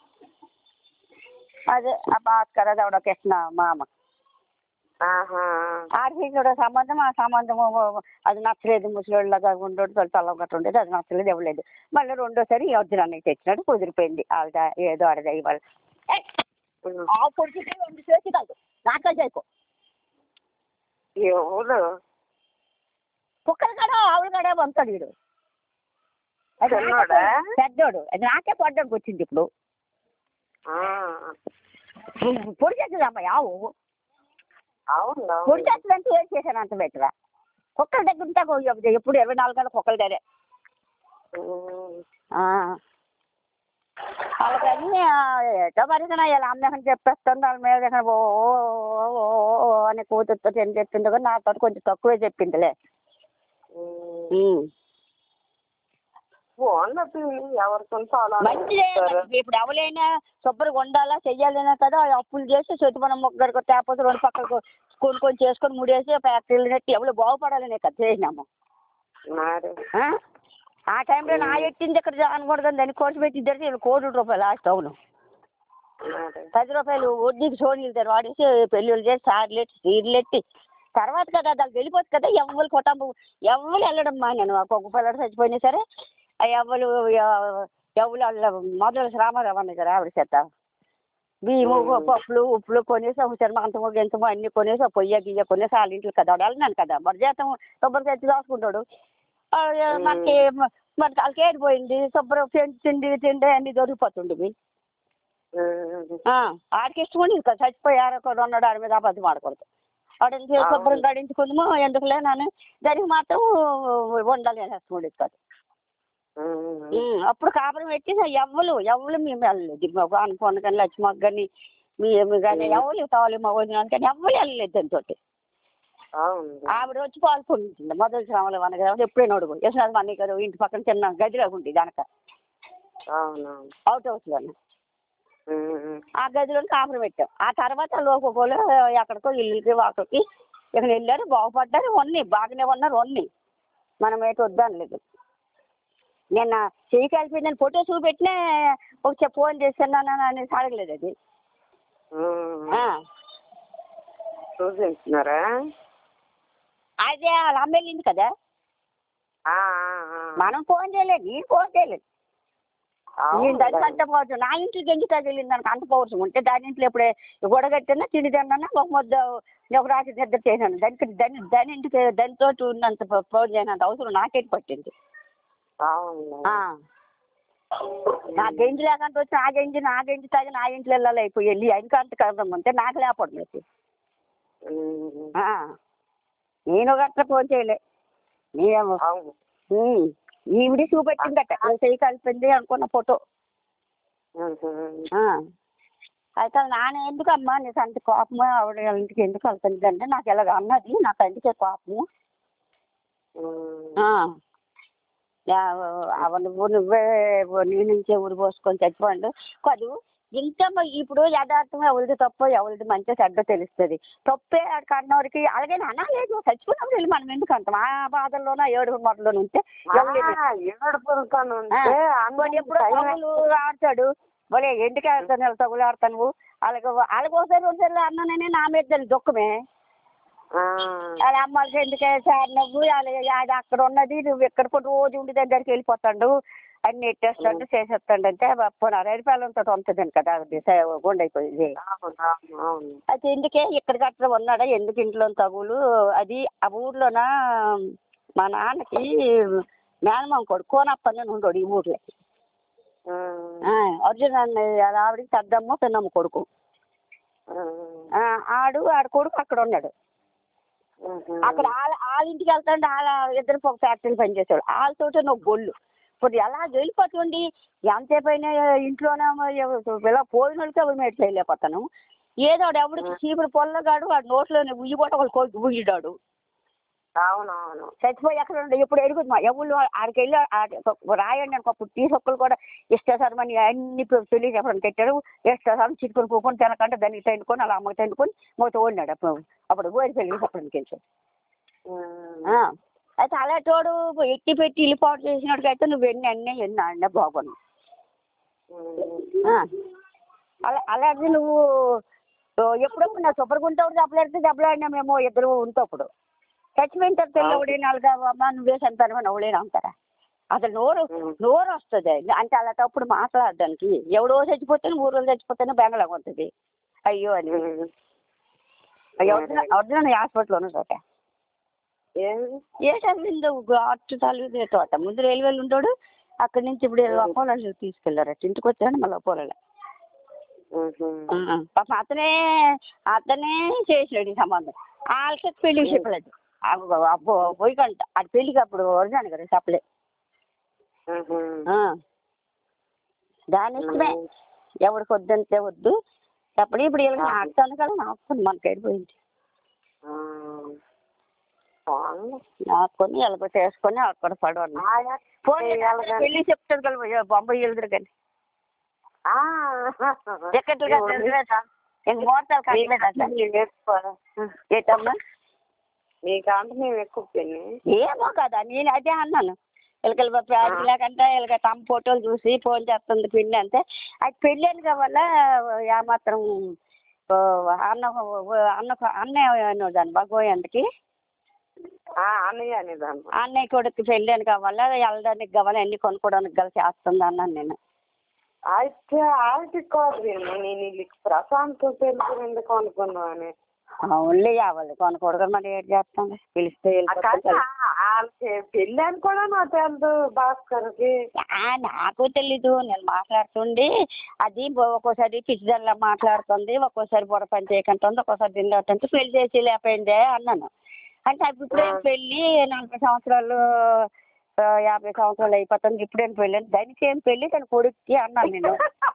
అదే ఆ భాస్కర్ అది ఎవడో కృష్ణ మామ ఆహా ఆడికి కూడా సంబంధం ఆ సంబంధం అది నచ్చలేదు ముసలిళ్ళగా ఉండడు తల గట్ట ఉండేది అది నచ్చలేదు ఇవ్వలేదు మళ్ళీ రెండోసారి ఈ అర్జునానికి తెచ్చినాడు కుదిరిపోయింది ఆవిడ ఏదో ఆడదా ఇవాళ ఏయ్! ఉమ్. ఆ పొడిచితే రెండు చేసి కాదు నాకే చేయకు ఎవరు కుక్కలు కాడ ఆవులు కాడ పంపుతాడు వీడు అది నాకే చిన్నోడా? పొడి- పెద్దోడు అది నాకే పడ్డానికి వచ్చింది ఇప్పుడు ఆ. పొడి చేస్తుంది అమ్మాయి ఆవు అవును పొడి చేస్తుందంటే ఏం చేశాను అంత బెటరా కుక్కల దగ్గర ఉంటే కొ- ఎప్పుడు ఇరవై నాలుగు గంటల కుక్కల దగ్గరే ఉమ్. ఆ. అలాగని ఆ, ఏటో మరి ఇక నా ఇలా అమ్మకని చెప్పేస్తాను దాని మీద ఇక ఓ ఓ, ఓ, ఓ అని కూతురుతో ఏం చెప్పింది కానీ నాతో కొంచెం తక్కువే చెప్పిందిలే ఉమ్. ఉమ్. ఫోన్లో ఎవరికి అలా మంచిదే మరి ఇప్పుడు ఎవరైనా శుభ్రంగా ఉండాలా చెయ్యాలనే కదా అప్పులు చేసి చేతిమనం మొగ్గరికి తేపోతే రెండు పక్కలకు కొనుక్కొని చేసుకొని ముడేసి ఫ్యాక్టరీలు నెట్టి ఎవరు బాగుపడాలనే కదా చేసినాము మరి ఆ? ఆ టైంలో నా ఎట్టింది ఇక్కడ అనకూడదు దాన్ని కోసి పెట్టి ఇద్దరికి వీళ్ళు కోటి రూపాయలు లాస్ట్ అవును మరి పది రూపాయలు వడ్డీకి సోనీలు దగ్గర వాడేసి పెళ్ళిళ్ళు చేసి సార్లెట్టి సీర్లెట్టి తర్వాత కదా దానికి వెళ్ళిపోతుంది కదా ఎవ్వరు కుటుంబం ఎవ్వరు వెళ్ళడం మా నేను ఒక్కొక్క పిల్లడు చచ్చిపోయినా సరే ఆ ఎవ్వరు ఎవరు వాళ్ళ మొదలు రామారావు అన్న కదా ఆవిడ చేత బియ్యము మ్మ్. పప్పులు ఉప్పులు కొనేసి ఒక చర్మంతము గెంతము అన్ని కొనేసి ఒక పొయ్య గియ్య కొనేసి వాళ్ళ ఇంట్లో కదా వెళ్ళినాను కదా మరి జీతం కొబ్బరి తెచ్చి రాసుకుంటాడు ఆ, మనకి మనకి వాళ్ళకి ఏడిపోయింది శుభ్రం తిండి తిండి తిండి అన్ని దొరికిపోతుండేవి ఉమ్. ఆ, ఆడికి ఇష్టం ఉండేది కదా చచ్చిపోయారు కూడా ఉన్నాడు ఆడి మీద అబద్ధం ఆడకూడదు ఆడిని శుభ్రం గడించుకుందాము ఎందుకులే నన్ను దానికి మాత్రం ఉండాలి అని ఇష్టం ఉండేది కాదు ఉమ్. ఉమ్, అప్పుడు కాపురం పెట్టి ఎవ్వరు ఎవ్వరు మేము వెళ్ళలేదు మాకు అనుకోను కానీ లక్ష్మక్ కానీ మీ మీ కానీ ఎవరు కావాలి మా వదిన కానీ ఎవ్వరు వెళ్ళలేదు దాంతో అవును ఆవిడ వచ్చి పాల్గొంటుంది మొదటి శ్రామలో అనగా ఎప్పుడైనా అడుగు యశ్వనాథ్ మనీ గారు ఇంటి పక్కన చిన్న గదిలో ఉంది దానక అవునవును అవుట్ హౌస్లోనే ఉమ్. ఆ గదిలో కాపురం పెట్టాం ఆ తర్వాత లోకోలు ఎక్కడికో ఇల్లుకి వాకకి ఇక్కడ వెళ్ళారు బాగుపడ్డారు ఉన్నాయి బాగానే ఉన్నారు ఉన్నాయి మనం ఏటి వద్దనలేదు నిన్న చెయ్యి కలిపిందని ఫోటో చూపెట్టినే ఒక ఫోన్ చేస్తున్నాను అనేసి అడగలేదు అది ఉమ్. ఆ. చూపించినారా అదే వాళ్ళ అమ్మ వెళ్ళింది కదా ఆ, ఆ, ఆ. మనం ఫోన్ చేయలేదు నేను ఫోన్ చేయలేదు అవును నేను దానికి అంత పోవచ్చు నా ఇంటికి ఎందుకు వెళ్ళింది దానికి అంత పోవచ్చు ఉంటే దాని ఇంట్లో ఇప్పుడే గొడగట్టినా తిండి తిన్నా ఒక ముద్ద ఒక రాత్రి నిద్ర చేశాను దానికి దాని దాని ఇంటికి దానితో ఉన్నంత ఫో- ఫోన్ చేయనంత అవసరం నాకేటి పట్టింది అవును ఆ. నా గెంజి లేకుండా వచ్చి నా గెంజి నా గెంజి తాగి నా ఇంట్లో వెళ్ళాలి అయిపోయి వెళ్ళి ఇంకా అంత కదం ఉంటే నాకు లేపడం లేదు ఉమ్. ఆ. నేను గట్ల ఫోన్ చేయలే నేను అవును ఉమ్. ఈవిడి చూపెట్టిందట నేను చెయ్యి కలిపింది అనుకున్న ఫోటో ఉమ్. ఆ. అయితే నాన్న ఎందుకమ్మా నీకు అంత కోపము ఆవిడ వాళ్ళ ఇంటికి ఎందుకు వెళ్తుంది అంటే నాకు ఎలాగ అన్నది నాకు అందుకే కోపము ఉమ్. ఆ. యా, అవ నువ్వు నువ్వే నీ నుంచే ఊరు పోసుకొని చచ్చిపోండు కాదు ఇంత మ- ఇప్పుడు యథార్థం ఎవరిది తప్పో ఎవరిది మంచి చెడ్డ తెలుస్తుంది తప్పే కన్నోరికి అలాగే అనలేదు చచ్చిపోయినప్పుడు వెళ్ళి మనం ఎందుకు అంటాం ఆ బాధల్లోనూ ఏడు మొదలు ఉంటే ఎవరు ఆ, ఏడుపులతోనే ఉంటే వాడు ఎప్పుడో అందరికీ తగులు ఆడతాడు మరి ఎందుకు ఆడతాను తగులు ఆడతాను నువ్వు అలాగే అలాగే ఒకసారి ఒకసారి అన్నానని నా మీద దాని దుఃఖమే ఆ, వాళ్ళ అమ్మకి ఎందుకే సార్ నువ్వు వాళ్ళ అది అక్కడ ఉన్నది నువ్వు ఎక్కడ కూడా రోజు ఉండి దగ్గరికి వెళ్ళిపోతాడు అన్ని ఎట్టేస్తాంటే చేసేస్తాండి అంటే పోనీ రైలుపాలెంతో ఉంటుందని కదా అది గుండె అయిపోయింది అవును అవును అవును అయితే ఎందుకే ఇక్కడ గట్రా ఉన్నాడా ఎందుకు ఇంట్లో తగులు అది ఆ ఊర్లోన మా నాన్నకి మేనమామ కొడుకు కోనప్పని ఉండడు ఈ ఊర్లో ఉమ్, ఆ, అర్జున్ అన్నయ్య ఆవిడకి పెద్దమ్మ పిన్నమ్మ కొడుకు ఉమ్, ఆ, ఆడు ఆడ కొడుకు అక్కడ ఉన్నాడు ఉమ్, అక్కడ వాళ్ళ వాళ్ళ ఇంటికి వెళ్తాంటే వాళ్ళ ఇద్దరు ఒక ఫ్యాక్టరీ పనిచేసేవాడు వాళ్ళతోటి నువ్వు గొల్లు ఇప్పుడు ఎలా వెళ్ళిపోతుంది ఎంతసేపు అయినా ఇంట్లోనే ఇలా పోయిన వాళ్ళకి అవి మేము చేయలేకపోతాను ఏదో వాడు ఎవడికి చీపురు పొల్లగాడు వాడు నోట్లోనే ఉయ్యి కూడా ఒకళ్ళు కొడుకు ఉయ్యిడాడు అవును అవును చచ్చిపోయి ఎక్కడ ఉండే ఇప్పుడు ఎరుగుదు మా ఎవరు ఆడికి వెళ్ళి ఆడ- రాయండి అనుకో అప్పుడు టీ సొక్కలు కూడా ఇష్టసరమని అన్ని పెళ్లి చెప్పడం పెట్టాడు ఇష్టసరం చిట్టుకొని కూకొని తినకంటే దానికి తండుకొని అలా అమ్మకి తండుకొని మూత ఓడినాడు అప్పుడు అప్పుడు ఓడి పెళ్లి చెప్పడానికి వెళ్ళి ఉమ్, ఆ. అయితే అలా తోడు ఎట్టి పెట్టి ఇల్లుపాటు చేసినట్టుగా నువ్వు ఎన్ని అన్నీ ఎన్ని ఆడినా బాగున్నావు ఉమ్, ఆ. అలా అలాగే నువ్వు ఓ, ఎప్పుడప్పుడు నా శుభ్రగుంటప్పుడు దెబ్బలాడితే దెబ్బలాడినా మేము ఇద్దరు ఉంటప్పుడు చచ్చిపోయిన తర్వాత తెల్లవుడే నలుగావమ్మా నువ్వే చంపాను నవ్వులేని అంటారా అసలు నోరు నోరు వస్తుంది అంటే అలా తప్పుడు మాట్లాడడానికి ఎవడో చచ్చిపోతే ఊళ్ళో చచ్చిపోతేనే బెంగళ ఉంటుంది అయ్యో అని ఉమ్. అర్జున అర్జున హాస్పిటల్ ఉన్నదట ఏం ఏ చదివిందో అట్టు తల్లి తోట ముందు రైల్వేలు ఉంటాడు అక్కడి నుంచి ఇప్పుడు అపోలో తీసుకెళ్లారట ఇంటికి వచ్చాడు మళ్ళీ అపోలో ఉమ్, పాపం అతనే అతనే చేసినాడు ఈ సంబంధం వాళ్ళకి పెళ్లి చెప్పలేదు అబ్బో అబ్బో పోయికంట అది పెళ్లికి అప్పుడు ఒరిజాను కదా చెప్పలే ఉమ్, ఆ. దాని ఇష్టమే ఎవరికి వద్దంటే వద్దు చెప్పడు ఇప్పుడు వీళ్ళకి నాకుతాను కదా నాకు మనకి వెళ్ళిపోయింది ఉమ్. బాగుంది. నాకుని ఎలాగో చేసుకొని అక్కడ పడవన్నా ఆయా ఫోన్ చేయాలి కానీ. పెళ్లి చెప్తాడు కదా బొంబాయి వెళ్తారు కానీ ఆ. టికెట్లు కట్టలేదా ఇంక మోటార్లు కట్టలేదా సార్ మేము ఎక్కువ ఏటమ్మా మీకంటే మేము ఎక్కువ పిన్ని ఏమో కదా నేను అదే అన్నాను వీళ్ళకి ప్యాజ్ లేకంటే వీళ్ళకి తమ ఫోటోలు చూసి ఫోన్ చేస్తుంది పెళ్ళి అంటే అది పెళ్ళి అని కావాలా ఏమాత్రం ఓ, అన్న అన్న అన్నయ్య దాన్ని భగవయ్యందుకి ఆ, అన్నయ్య అనేదాన్ని అన్నయ్య కొడుకు పెళ్ళి అని కావాలా వెళ్ళడానికి కావాలి అన్ని కొనుక్కోవడానికి కలిసి చేస్తుంది అన్నాను నేను అయితే ఆల్టి కాదు నేను నేను వీళ్ళకి ప్రశాంత్ పెళ్లి ఎందుకు అనుకున్నాను ఓన్లీ కావాలి కొనుక్కోవడం మరి ఏం చేస్తాం పిలిస్తే వెళ్ళిపోతే కానీ వాళ్ళకి పెళ్ళి అని కూడా నాకు తెలుసు భాస్కర్కి ఆ, నాకు తెలీదు నేను మాట్లాడుతుండి అది ఒక్కోసారి పిచ్చిదల్లా మాట్లాడుతుంది ఒక్కోసారి బుర్ర పని చేయకుంటుంది ఒక్కోసారి తిండి పెళ్లి చేసి లేకపోయిందే అన్నాను అంటే అప్పుడు ఇప్పుడేం పెళ్ళి నలభై సంవత్సరాలు ఆ, యాభై సంవత్సరాలు అయిపోతుంది ఇప్పుడేం పెళ్ళి అంటే దానికి ఏం పెళ్ళి తన కొడుక్కి అన్నాను నేను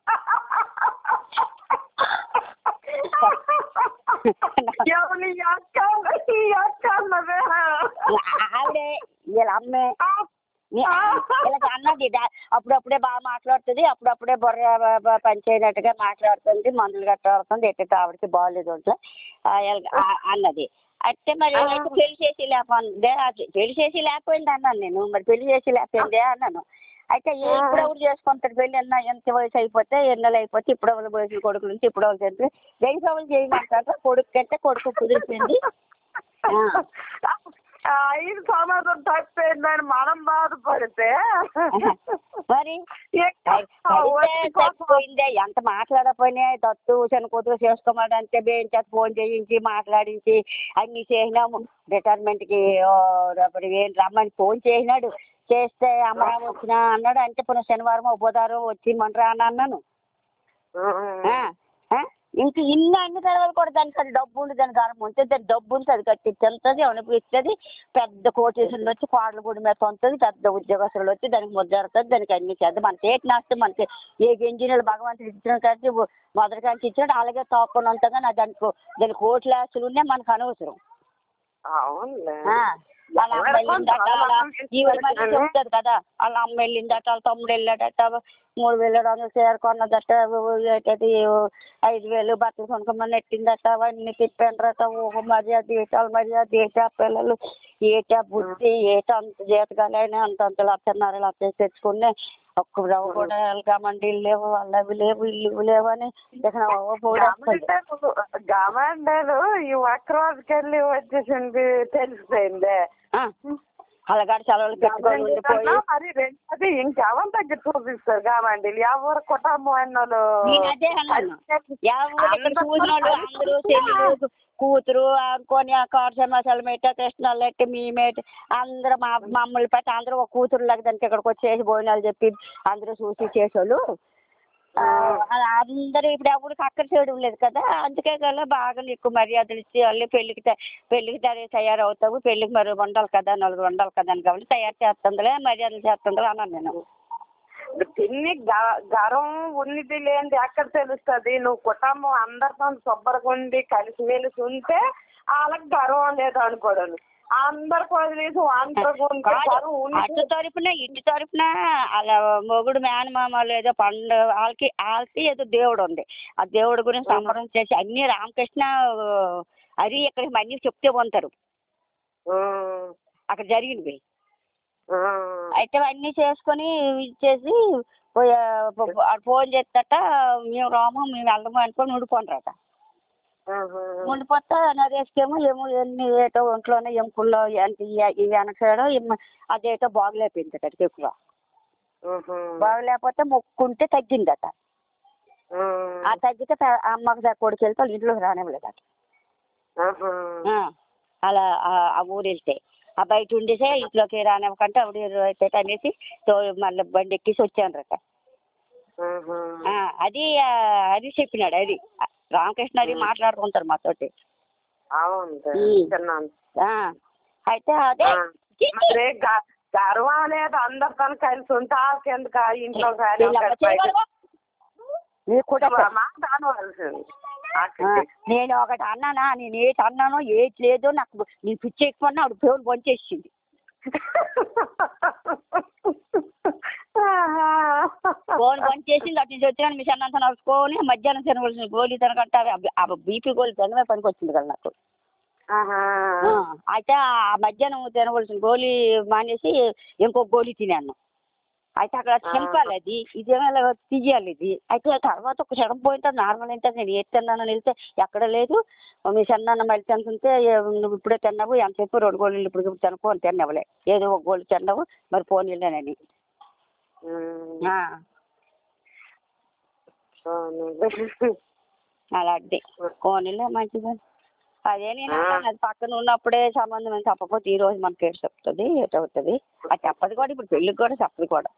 ఎవరి అక్క ఈ అక్క అన్నదే ఆవిడే వీళ్ళ అమ్మే నీ- వీళ్ళకి అన్నది డా- అప్పుడప్పుడే బాగా మాట్లాడుతుంది అప్పుడప్పుడే బుర్ర బ- బ- పని చేయనట్టుగా మాట్లాడుతుంది మందులు కట్టాడుతుంది ఎట్ట ఆవిడకి బాగాలేదు ఒంట్లో. ఆ, వీళ్ళకి ఆ- అన్నది అయితే మరి వీళ్ళకి పెళ్లి చేసి లేకపోయిందే అది పెళ్లి చేసి లేకపోయింది అన్నాను నేను మరి పెళ్లి చేసి లేకపోయిందే అన్నాను అయితే ఏ ఇప్పుడు ఎవరు చేసుకుంటారు పెళ్లి అన్న ఎంత వయసు అయిపోతే ఎన్నెలు అయిపోతే ఇప్పుడు ఎవరు వయసు కొడుకు నుంచి ఇప్పుడు ఎవరు చనిపోయి వయసు ఎవరు చేయమంటారు కొడుకు కంటే కొడుకు కుదిరిపోయింది ఆ. ఆ, ఐదు సమాజం తప్పిందని మనం బాధపడితే మరి ఎక్క- ఆ, అయితే వచ్చి కోసం- తప్పిపోయిందే ఎంత మాట్లాడకపోయినా దత్తు చిన్న కూతురు చేసుకోమంటే బేంచ ఫోన్ చేయించి మాట్లాడించి అన్ని చేసినాము రిటైర్మెంట్కి రేపటి ఏం రమ్మని ఫోన్ చేసినాడు చేస్తే అమరావతి వచ్చినా అన్నాడు అంటే పునః శనివారం బుధవారం వచ్చి మనరా అని అన్నాను ఆ, ఆ? ఇంక ఇన్ని అన్ని తర్వాత కూడా దానికి అది డబ్బు ఉంది దానికి గర్వం ఉంటుంది దాని డబ్బు ఉంది అది కట్టి తింటుంది అనిపిస్తుంది పెద్ద కోటేశ్వరులు వచ్చి కోడలు గుడి మీద ఉంటుంది పెద్ద ఉద్యోగస్తులు వచ్చి దానికి ముద్దరుతుంది దానికి అన్ని చేద్దాం మనకి ఏటి నాస్తే మనకి ఏ ఇంజనీర్లు భగవంతుడు ఇచ్చిన కానీ మొదటి కానీ ఇచ్చినట్టు అలాగే తోకొని ఉంటుంది కానీ దానికి దానికి కోట్ల ఆస్తులు ఉన్నాయి మనకు అనవసరం అవునులే ఆ, వాళ్ళ అమ్మ వెళ్ళిందట వాళ్ళ ఈవిడ మరి చెప్తుంది కదా వాళ్ళ అమ్మ వెళ్ళిందట వాళ్ళ తమ్ముడు వెళ్ళాడట మూడు వేలు రంగు చేరుకున్నదట ఏంటది ఐదు వేలు బట్టలు కొనుక్కోమని నెట్టిందట అవన్నీ తిప్పాడట ఓహో మర్యాద ఏటాలు మర్యాద ఏటా పిల్లలు ఏటా బుద్ధి ఏటా అంత జీతకాలైనా అంత అంత లక్షన్నర లక్ష తెచ్చుకుని ఒక్క రవ్వ కూడా వెళ్ళగామండి ఇల్లు లేవు వాళ్ళవి లేవు ఇల్లు లేవు అని ఇక పోడేస్తుంది గమండలు ఈ ఒక్క రోజుకెళ్ళి వచ్చేసింది తెలిసిపోయిందే ఆ, అలగాడు సెలవులు పెట్టుకొని ఉండిపోయి మరి రెండోది ఇంకెవరి దగ్గర చూపిస్తారు కావండి ఎవరు కుటుంబం అన్నోళ్ళు నేను అదే అన్నాను ఎవరు ఇక్కడ చూసిన వాళ్ళు అందరూ చెల్లెలు కూతురు అనుకొని ఆ కోట మసాలా మెట్ట కృష్ణాలు ఎట్టి మేమేటి అందరూ మా మమ్మల్ని పెట్టి అందరూ ఒక కూతురు లాగా దానికి ఇక్కడికి వచ్చేసి భోజనాలు చెప్పి అందరూ చూసి చేసేవాళ్ళు ఆ, అందరూ ఇప్పుడు ఎవరికి అక్కడ చేయడం లేదు కదా అందుకే కదా బాగా నీకు మర్యాదలు ఇచ్చి వాళ్ళు పెళ్ళికి త- పెళ్ళికి తయారు తయారవుతావు పెళ్ళికి మరి వండాలి కదా నలుగురు వండాలి కదా అని కాబట్టి తయారు చేస్తుందిలే మర్యాదలు చేస్తుందిలే అన్నాను నేను తిన్ని గ- గర్వం ఉన్నది లేనిది ఎక్కడ తెలుస్తుంది నువ్వు కుటుంబం అందరితో శుభ్రంగా ఉండి కలిసిమెలిసి ఉంటే వాళ్ళకి గర్వం లేదు అనుకోవడం అందరికి వదిలేసి అందరికి ఉంటే కాదు గర్వం అటు ఉన్నది తరపున ఇటు తరపున అలా మొగుడు మేనమామ ఏదో పండు వాళ్ళకి వాళ్ళకి ఏదో దేవుడు ఉంది ఆ దేవుడి గురించి సంబరం చేసి అన్ని రామకృష్ణ అది ఇక్కడ అన్ని చెప్తే ఉంటారు ఉమ్, అక్కడ జరిగినవి ఉమ్, అయితే అన్నీ చేసుకొని ఇచ్చేసి పోయి- పో- ఆ ఫోన్ చేస్తట మేము రాము మేము వెళ్ళము అనుకొని ఉండిపోండ్రట ఉహు, ఉండిపోతే నరేష్కేమో ఏమో ఎన్ని ఏటో ఒంట్లోనే ఎముకల్లో అంటే ఇవి వెనకడం అదేటో బాగులేకపోయింది అక్కడికి ఎక్కువ ఉహు, బాగలేకపోతే మొక్కుంటే తగ్గిందట ఉమ్, ఆ తగ్గితే ప- ఆ అమ్మకి కొడుకు వెళ్తే వాళ్ళ ఇంట్లోకి రానివ్వలేదట ఉహు, ఆ, అలా ఆ- ఆ ఊరు వెళ్తే ఆ బయట ఉండేసే ఇంట్లోకి రానివ్వకంటే ఆవిడ అయితే అనేసి తో మళ్ళీ బండి ఎక్కేసి వచ్చానరట ఉహు. ఆ, అది ఆ, అది చెప్పినాడు అది రామకృష్ణ అది మాట్లాడుకుంటారు మాతోటి అవును ఉమ్. తిన్నాను ఆ, అయితే అదే ఆ, మరి గ- గర్వం అనేది అందరితో కలిసి ఉంటే వాళ్ళకి ఎందుకు ఆ ఇంట్లో కానీ వీళ్ళమ్మ చేయగలవా? నీకు కూడా చెప్పు. మాట అనవలసింది ఆ, నేను ఒకటి అన్నానా నేను ఏటి అన్నానో ఏటి లేదో నాకు నీ పిచ్చి ఎక్కువన్నా ఆవిడ ఫోన్ పంచేసింది ఫోన్ పంచేసింది అటు నుంచి వచ్చినా మిషన్ అంతా నడుచుకొని మధ్యాహ్నం తినవలసిన గోళీ తినకంటే అవి- ఆ బీపీ గోళీ తినమే పనికి వచ్చింది కదా నాకు ఆహా. ఆ, అయితే ఆ మధ్యాహ్నం తినవలసిన గోళీ మానేసి ఇంకో గోళీ తినాను అయితే అక్కడ చింపాలి అది ఇదేమో ఇలా తీయాలి ఇది అయితే ఆ తర్వాత ఒక క్షణం పోయింటే నార్మల్ అయితే నేను ఏది తిన్నానని వెళ్తే ఎక్కడ లేదు మీ సన్నాన్న మళ్ళీ తింటుంటే ఏ- నువ్వు ఇప్పుడే తిన్నావు ఎంత చెప్పు రెండు గోళీలు ఇప్పుడు ఇప్పుడు తినకు అని తిన్నావులే ఏదో ఒక గోళీ తిన్నావు మరి ఫోన్ వెళ్ళానని ఉమ్. ఆ, అవును. అలాంటి కోనిలే మంచిది అదే నేను అన్నాను, అది పక్కన ఉన్నప్పుడే సంబంధం అని చెప్పకపోతే ఈ రోజు మనకి ఏడు చెప్తుంది ఏటవుతుంది అది చెప్పదు కూడా ఇప్పుడు పెళ్ళికి కూడా చెప్పదు కూడా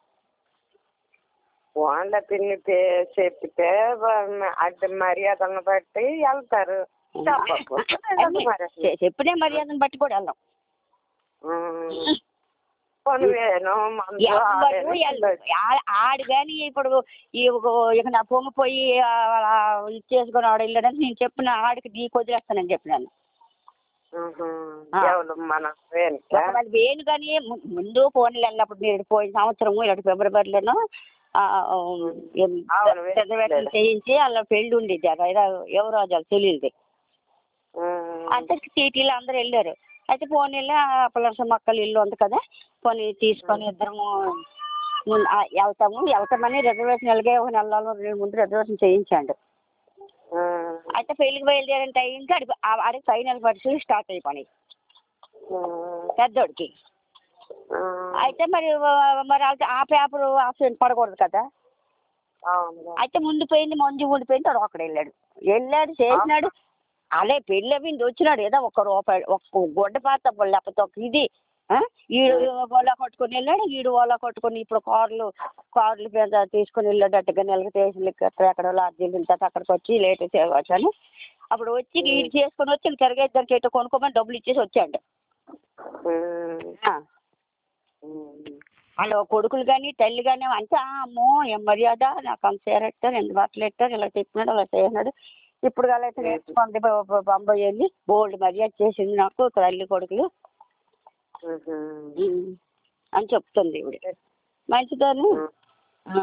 వాళ్ళ పిన్ని పే- చెప్పితే వా- అది మర్యాదను బట్టి వెళ్తారు చెప్పకపోతే అన్నీ మరి. చె- చెప్పిన మర్యాదను బట్టి కూడా వెళ్ళాం ఉమ్. కొనువేను మందు ఎవరు ఆడేను ఎల్- ఆ- ఆడు కానీ ఇప్పుడు ఈ ఒక- ఇక నా పొంగిపోయి ఆ, అలా ఇచ్చేసుకుని ఆడు వెళ్ళడానికి నేను చెప్పిన ఆడికి నీకు వదిలేస్తానని చెప్పినాను ఉహు. ఆ. ఎవరు మన వేనుక ఒకవేళ వేణు కానీ ము- ముందు ఫోన్లు వెళ్ళినప్పుడు మీరు పోయిన సంవత్సరము ఇలాంటి ఫిబ్రవరిలోనూ ఆ, ఏం అవును, రిజర్వేషన్ చేయించి అలా పెళ్లి ఉండేది అది ఐదా- ఎవరో అది వాళ్ళకి తెలియదు ఉమ్. అందరికి సిటీలో అందరూ వెళ్ళారు అయితే పోనీ వెళ్ళి పులస మొక్కలు ఇల్లు ఉంది కదా పోనీ తీసుకొని ఇద్దరము ముం- ఆ, వెళ్తాము వెళ్తామని రిజర్వేషన్ ఎలాగే ఒక నెలలో రెండు ముందు రిజర్వేషన్ చేయించాడు ఉమ్. అయితే పెళ్లికి బయలుదేరిన టైంకి అడిగి ఆడికి ఫైనల్ పరీక్షలు స్టార్ట్ అయిపోయినాయి ఉమ్. పెద్దోడికి ఉమ్. అయితే మరి వ- మరి ఆ- ఆ పేపర్ ఆప్షన్ పడకూడదు కదా అవును అయితే ముందు పోయింది మంజు ఉండిపోయింది వాడు ఒకడు వెళ్ళాడు వెళ్ళాడు చేసినాడు అలే పెళ్ళి అయింది వచ్చినాడు ఏదో ఒక రూపాయి ఒక గుడ్డ పాత లేకపోతే ఒక ఇది ఆ? ఈడు ఓలా కొట్టుకొని వెళ్ళాడు ఈడు ఓలా కొట్టుకొని ఇప్పుడు కార్లు కార్లు మీద తీసుకొని వెళ్ళాడట్టుగా నెలకి స్టేషన్లు ఎక్కడ లాడ్జీలు వెళ్తాడు అక్కడికి వచ్చి లేట్ చేయవచ్చు అని అప్పుడు వచ్చి ఈడు చేసుకొని వచ్చి తిరగా ఇద్దరికి ఎటో కొనుక్కోమని డబ్బులు ఇచ్చేసి వచ్చాడు ఉమ్. ఆ. ఉమ్. వాళ్ళు కొడుకులు కానీ తల్లి కానీ అంటే "ఆ, అమ్మో ఏం మర్యాద నాకు అంత చేరెట్టారు ఎన్ని బట్టలు ఎట్టారు ఇలా చెప్పినాడు అలా చేయనాడు ఇప్పుడు అయితే నేర్చుకోండి బ- బ- బొంబాయి వెళ్ళి బోల్డ్ మర్యాద చేసింది నాకు తల్లి కొడుకులు ఉహు. ఉమ్, అని చెప్తుంది ఇవిడ మంచిదాను ఆ.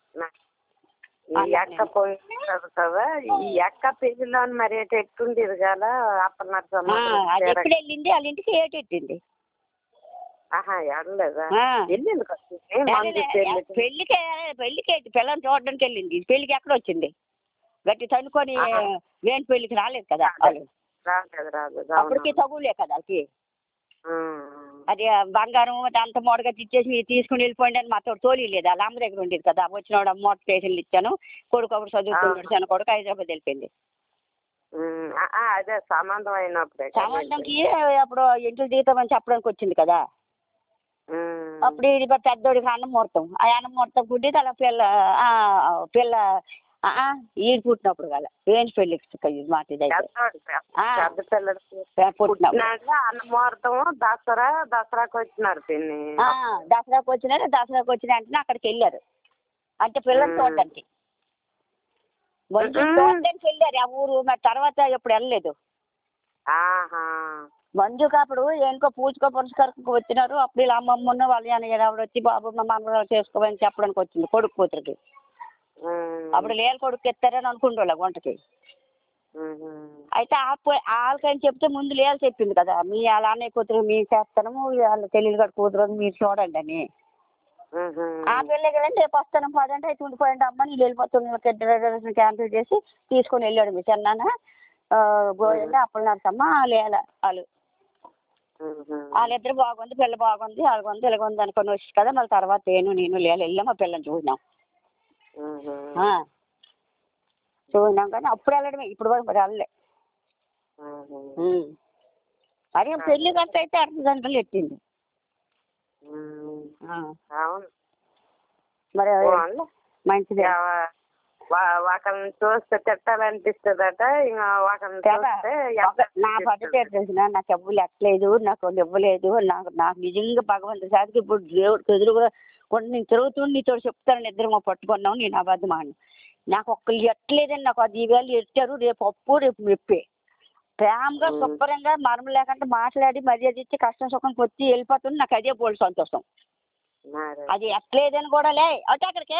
ఈ అక్క పోయి చదువుతావా ఈ అక్క పెళ్లిలో మరి ఎటు ఎట్టుండేది కదా అప్ప ఆ, నరసమ్మ అది ఎప్పుడు వెళ్ళింది వాళ్ళ ఇంటికి ఏటెట్టింది ఆహా వెళ్ళలేదా ఆ. వెళ్ళింది కదా. ఏం మంది పెళ్లి పెళ్లికి పెళ్లికి పిల్లల్ని చూడడానికి వెళ్ళింది పెళ్లికి ఎక్కడ వచ్చింది గట్టి తనుకొని వేణు పెళ్లికి రాలేదు కదా వాళ్ళు రాలేదు రాలేదు అప్పటికి అవును తగులే కదా వాళ్ళకి అది ఆ బంగారం అంత మూడగా ఇచ్చేసి మీరు తీసుకుని వెళ్ళిపోండి అని మాతో తోలి లేదు వాళ్ళ అమ్మ దగ్గర ఉండేది కదా వచ్చినోడు మూట స్టేషన్లు ఇచ్చాను కొడుకు ఒకటి చదువుకున్నాడు చిన్న కొడుకు హైదరాబాద్ వెళ్ళిపోయింది ఉమ్, ఆ, ఆ, అదే సంబంధం అయినప్పుడే కదా. సంబంధంకి అప్పుడు ఇంట్లో జీతం అని చెప్పడానికి వచ్చింది కదా ఉమ్, అప్పుడు ఇది మరి పెద్దోడికి అన్నం ముహూర్తం ఆ అన్నం ముహూర్తం పుట్టి తన పిల్ల ఆ, పిల్ల ఆ, ఆ, ఈడు పుట్టినప్పుడు కదా ఏంటి పెళ్ళి మాట ఇదైతే పెద్దోడు, పెద్ద- ఆ. పెద్ద పిల్లడికి పుట్టినప్పుడు పుట్టినాక అన్నముహూర్తం దసరా దసరాకి వచ్చినారు పిన్ని ఆ, దసరాకు వచ్చినారు దసరాకు వచ్చిన వెంటనే అక్కడికి వెళ్ళారు అంటే పిల్లలు మ్మ్. చూడడానికి మంచి మ్మ్. చూడడానికి వెళ్ళారు ఆ ఊరు మరి తర్వాత ఎప్పుడు వెళ్ళలేదు ఆహా మంజుకి అప్పుడు ఏంకో పూజకో పురస్కారకు వచ్చినారు అప్పుడు వీళ్ళ అమ్మమ్మను వాళ్ళ అన్నయ్య ఆవిడ వచ్చి బాబు మా మనవరాలు చేసుకోమని చెప్పడానికి వచ్చింది కొడుకు కూతురికి ఉమ్, అప్పుడు లేల కొడుకు ఎత్తారని అనుకుంటా వంటకి ఉహు. అయితే ఆ పో- వాళ్ళకని చెప్తే ముందు లేలు చెప్పింది కదా మీ వాళ్ళ అన్నయ్య కూతురు మీరు చేస్తాను వాళ్ళ తెలియదు కూడా కూతురు మీరు చూడండి అని ఉహు. ఆ పిల్ల కదండి రేపు వస్తాను పదంటే అయితే ఉండిపోయింది అమ్మ నేను వెళ్ళిపోతున్నాను క్యాన్సిల్ చేసి తీసుకొని వెళ్ళాడు మీ చిన్నాన్న ఆ, గోవింద అప్పుల నరసమ్మ లేల వాళ్ళు ఉహు. వాళ్ళిద్దరు బాగుంది పిల్ల బాగుంది అలాగుంది ఇలాగుంది అనుకొని వచ్చి కదా మళ్ళీ తర్వాత నేను నేను లేల వెళ్ళాం మా పిల్లని చూసినాం ఉహు. ఆ. చూసినాం కానీ అప్పుడు వెళ్ళడమే ఇప్పుడు వరకు మరి వెళ్ళలే ఉహు. ఉమ్. అదే పెళ్లి ఖర్చు అయితే అర్థ గంటలు ఎట్టింది ఉమ్. ఆ. అవును మరి పోన్లే. మంచిదే ఎవ- వా- ఒకళ్ళని చూస్తే తిట్టాలనిపిస్తుందట ఇంకా ఒకళ్ళని కదా చూస్తే ఒక- నా పద్ధతి ఏంటో తెలిసిన నాకు ఎవ్వరు ఎక్కలేదు నాకు ఇవ్వలేదు నాకు నాకు నిజంగా భగవంతుడి సాధికి ఇప్పుడు దేవుడు ఎదురుగా కొన్ని నేను తిరుగుతుండి నీతో చెప్తాను ఇద్దరు పట్టుకున్నావు నేను అబద్ధం ఆడను నాకు ఒక్కళ్ళు ఎట్టలేదని నాకు అది ఈవేళ ఎట్టారు రేపు అప్పు రేపు మెప్పే ప్రేమగా మ్మ్. శుభ్రంగా మరం లేకుండా మాట్లాడి మర్యాద ఇచ్చి కష్టం సుఖం వచ్చి వెళ్ళిపోతుంది నాకు అదే బోల్డ్ సంతోషం మరి. అది ఎట్లేదని కూడా లే అటు అక్కడికి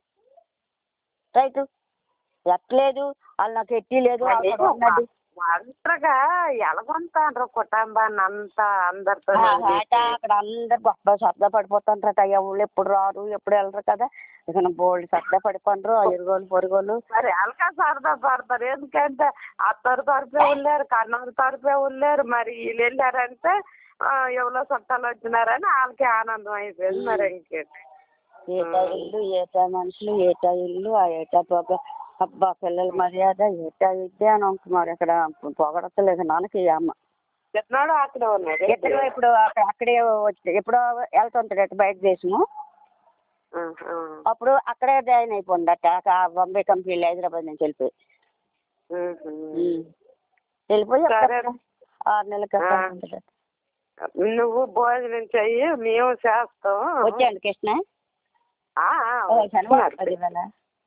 రైతు ఎట్లేదు వాళ్ళు నాకు ఎట్టి లేదు అది అక్కడ ఉన్నది ఒంటరిగా ఎలాగొంటారు కుటుంబాన్ని అంతా అందరితో ఆట అక్కడ అందరు గొప్ప శ్రద్ధ పడిపోతుంటారట ఎవరు ఎప్పుడు రారు ఎప్పుడు వెళ్ళరు కదా ఇక బోల్డ్ శ్రద్ధ పడిపోండ్రు ఇరుగోలు పొరుగోలు మరి ఎలక సరదా పడతారు ఎందుకంటే అత్తరు తరపే వెళ్ళారు కన్నూరు తరపే వెళ్ళారు మరి వీళ్ళు వెళ్ళారంటే ఆ, ఎవరో చుట్టాలు వచ్చినారని వాళ్ళకి ఆనందం అయిపోయింది మరి ఇంకేంటి ఏటా ఇల్లు ఏటా మనుషులు ఏటా ఇల్లు ఆ ఏటా పొగ అబ్బా పిల్లల మర్యాద ఏటా విద్య అని అంటున్నారు ఇక్కడ పొగడతలేదు నాన్నకి ఈ అమ్మ చిన్నాడు అక్కడే ఉన్నాడు ఇద్దరు ఇప్పుడు అక్కడ- అక్కడే వచ్చి ఎప్పుడో వెళ్తుంటాడట బయట దేశము ఆహా. అప్పుడు అక్కడే జాయిన్ అయిపోయిందట ఆ బొంబాయి కంపెనీలో హైదరాబాద్ నుంచి వెళ్ళిపోయి ఉహు. వెళ్ళిపోయి సరే. అక్కడ ఆరు నెలలకి అక్కడ ఆ. ఉంటాడట. నువ్వు భోజనం చెయ్యి మేము చేస్తాం వచ్చాడు కృష్ణ ఆ, ఆ, ఓ, శనివారం వచ్చినారు. కదా ఇవాళ.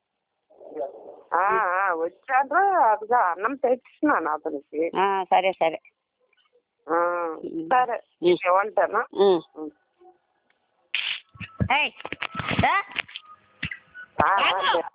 ఆ, ఆ, వచ్చాడు అదిగా అన్నం తెచ్చినాను అతనికి ఆ, సరే సరే ఆ, సరే ఏమంటాను ఉమ్. ఏయ్, రా. ఆ, రాను. అదే.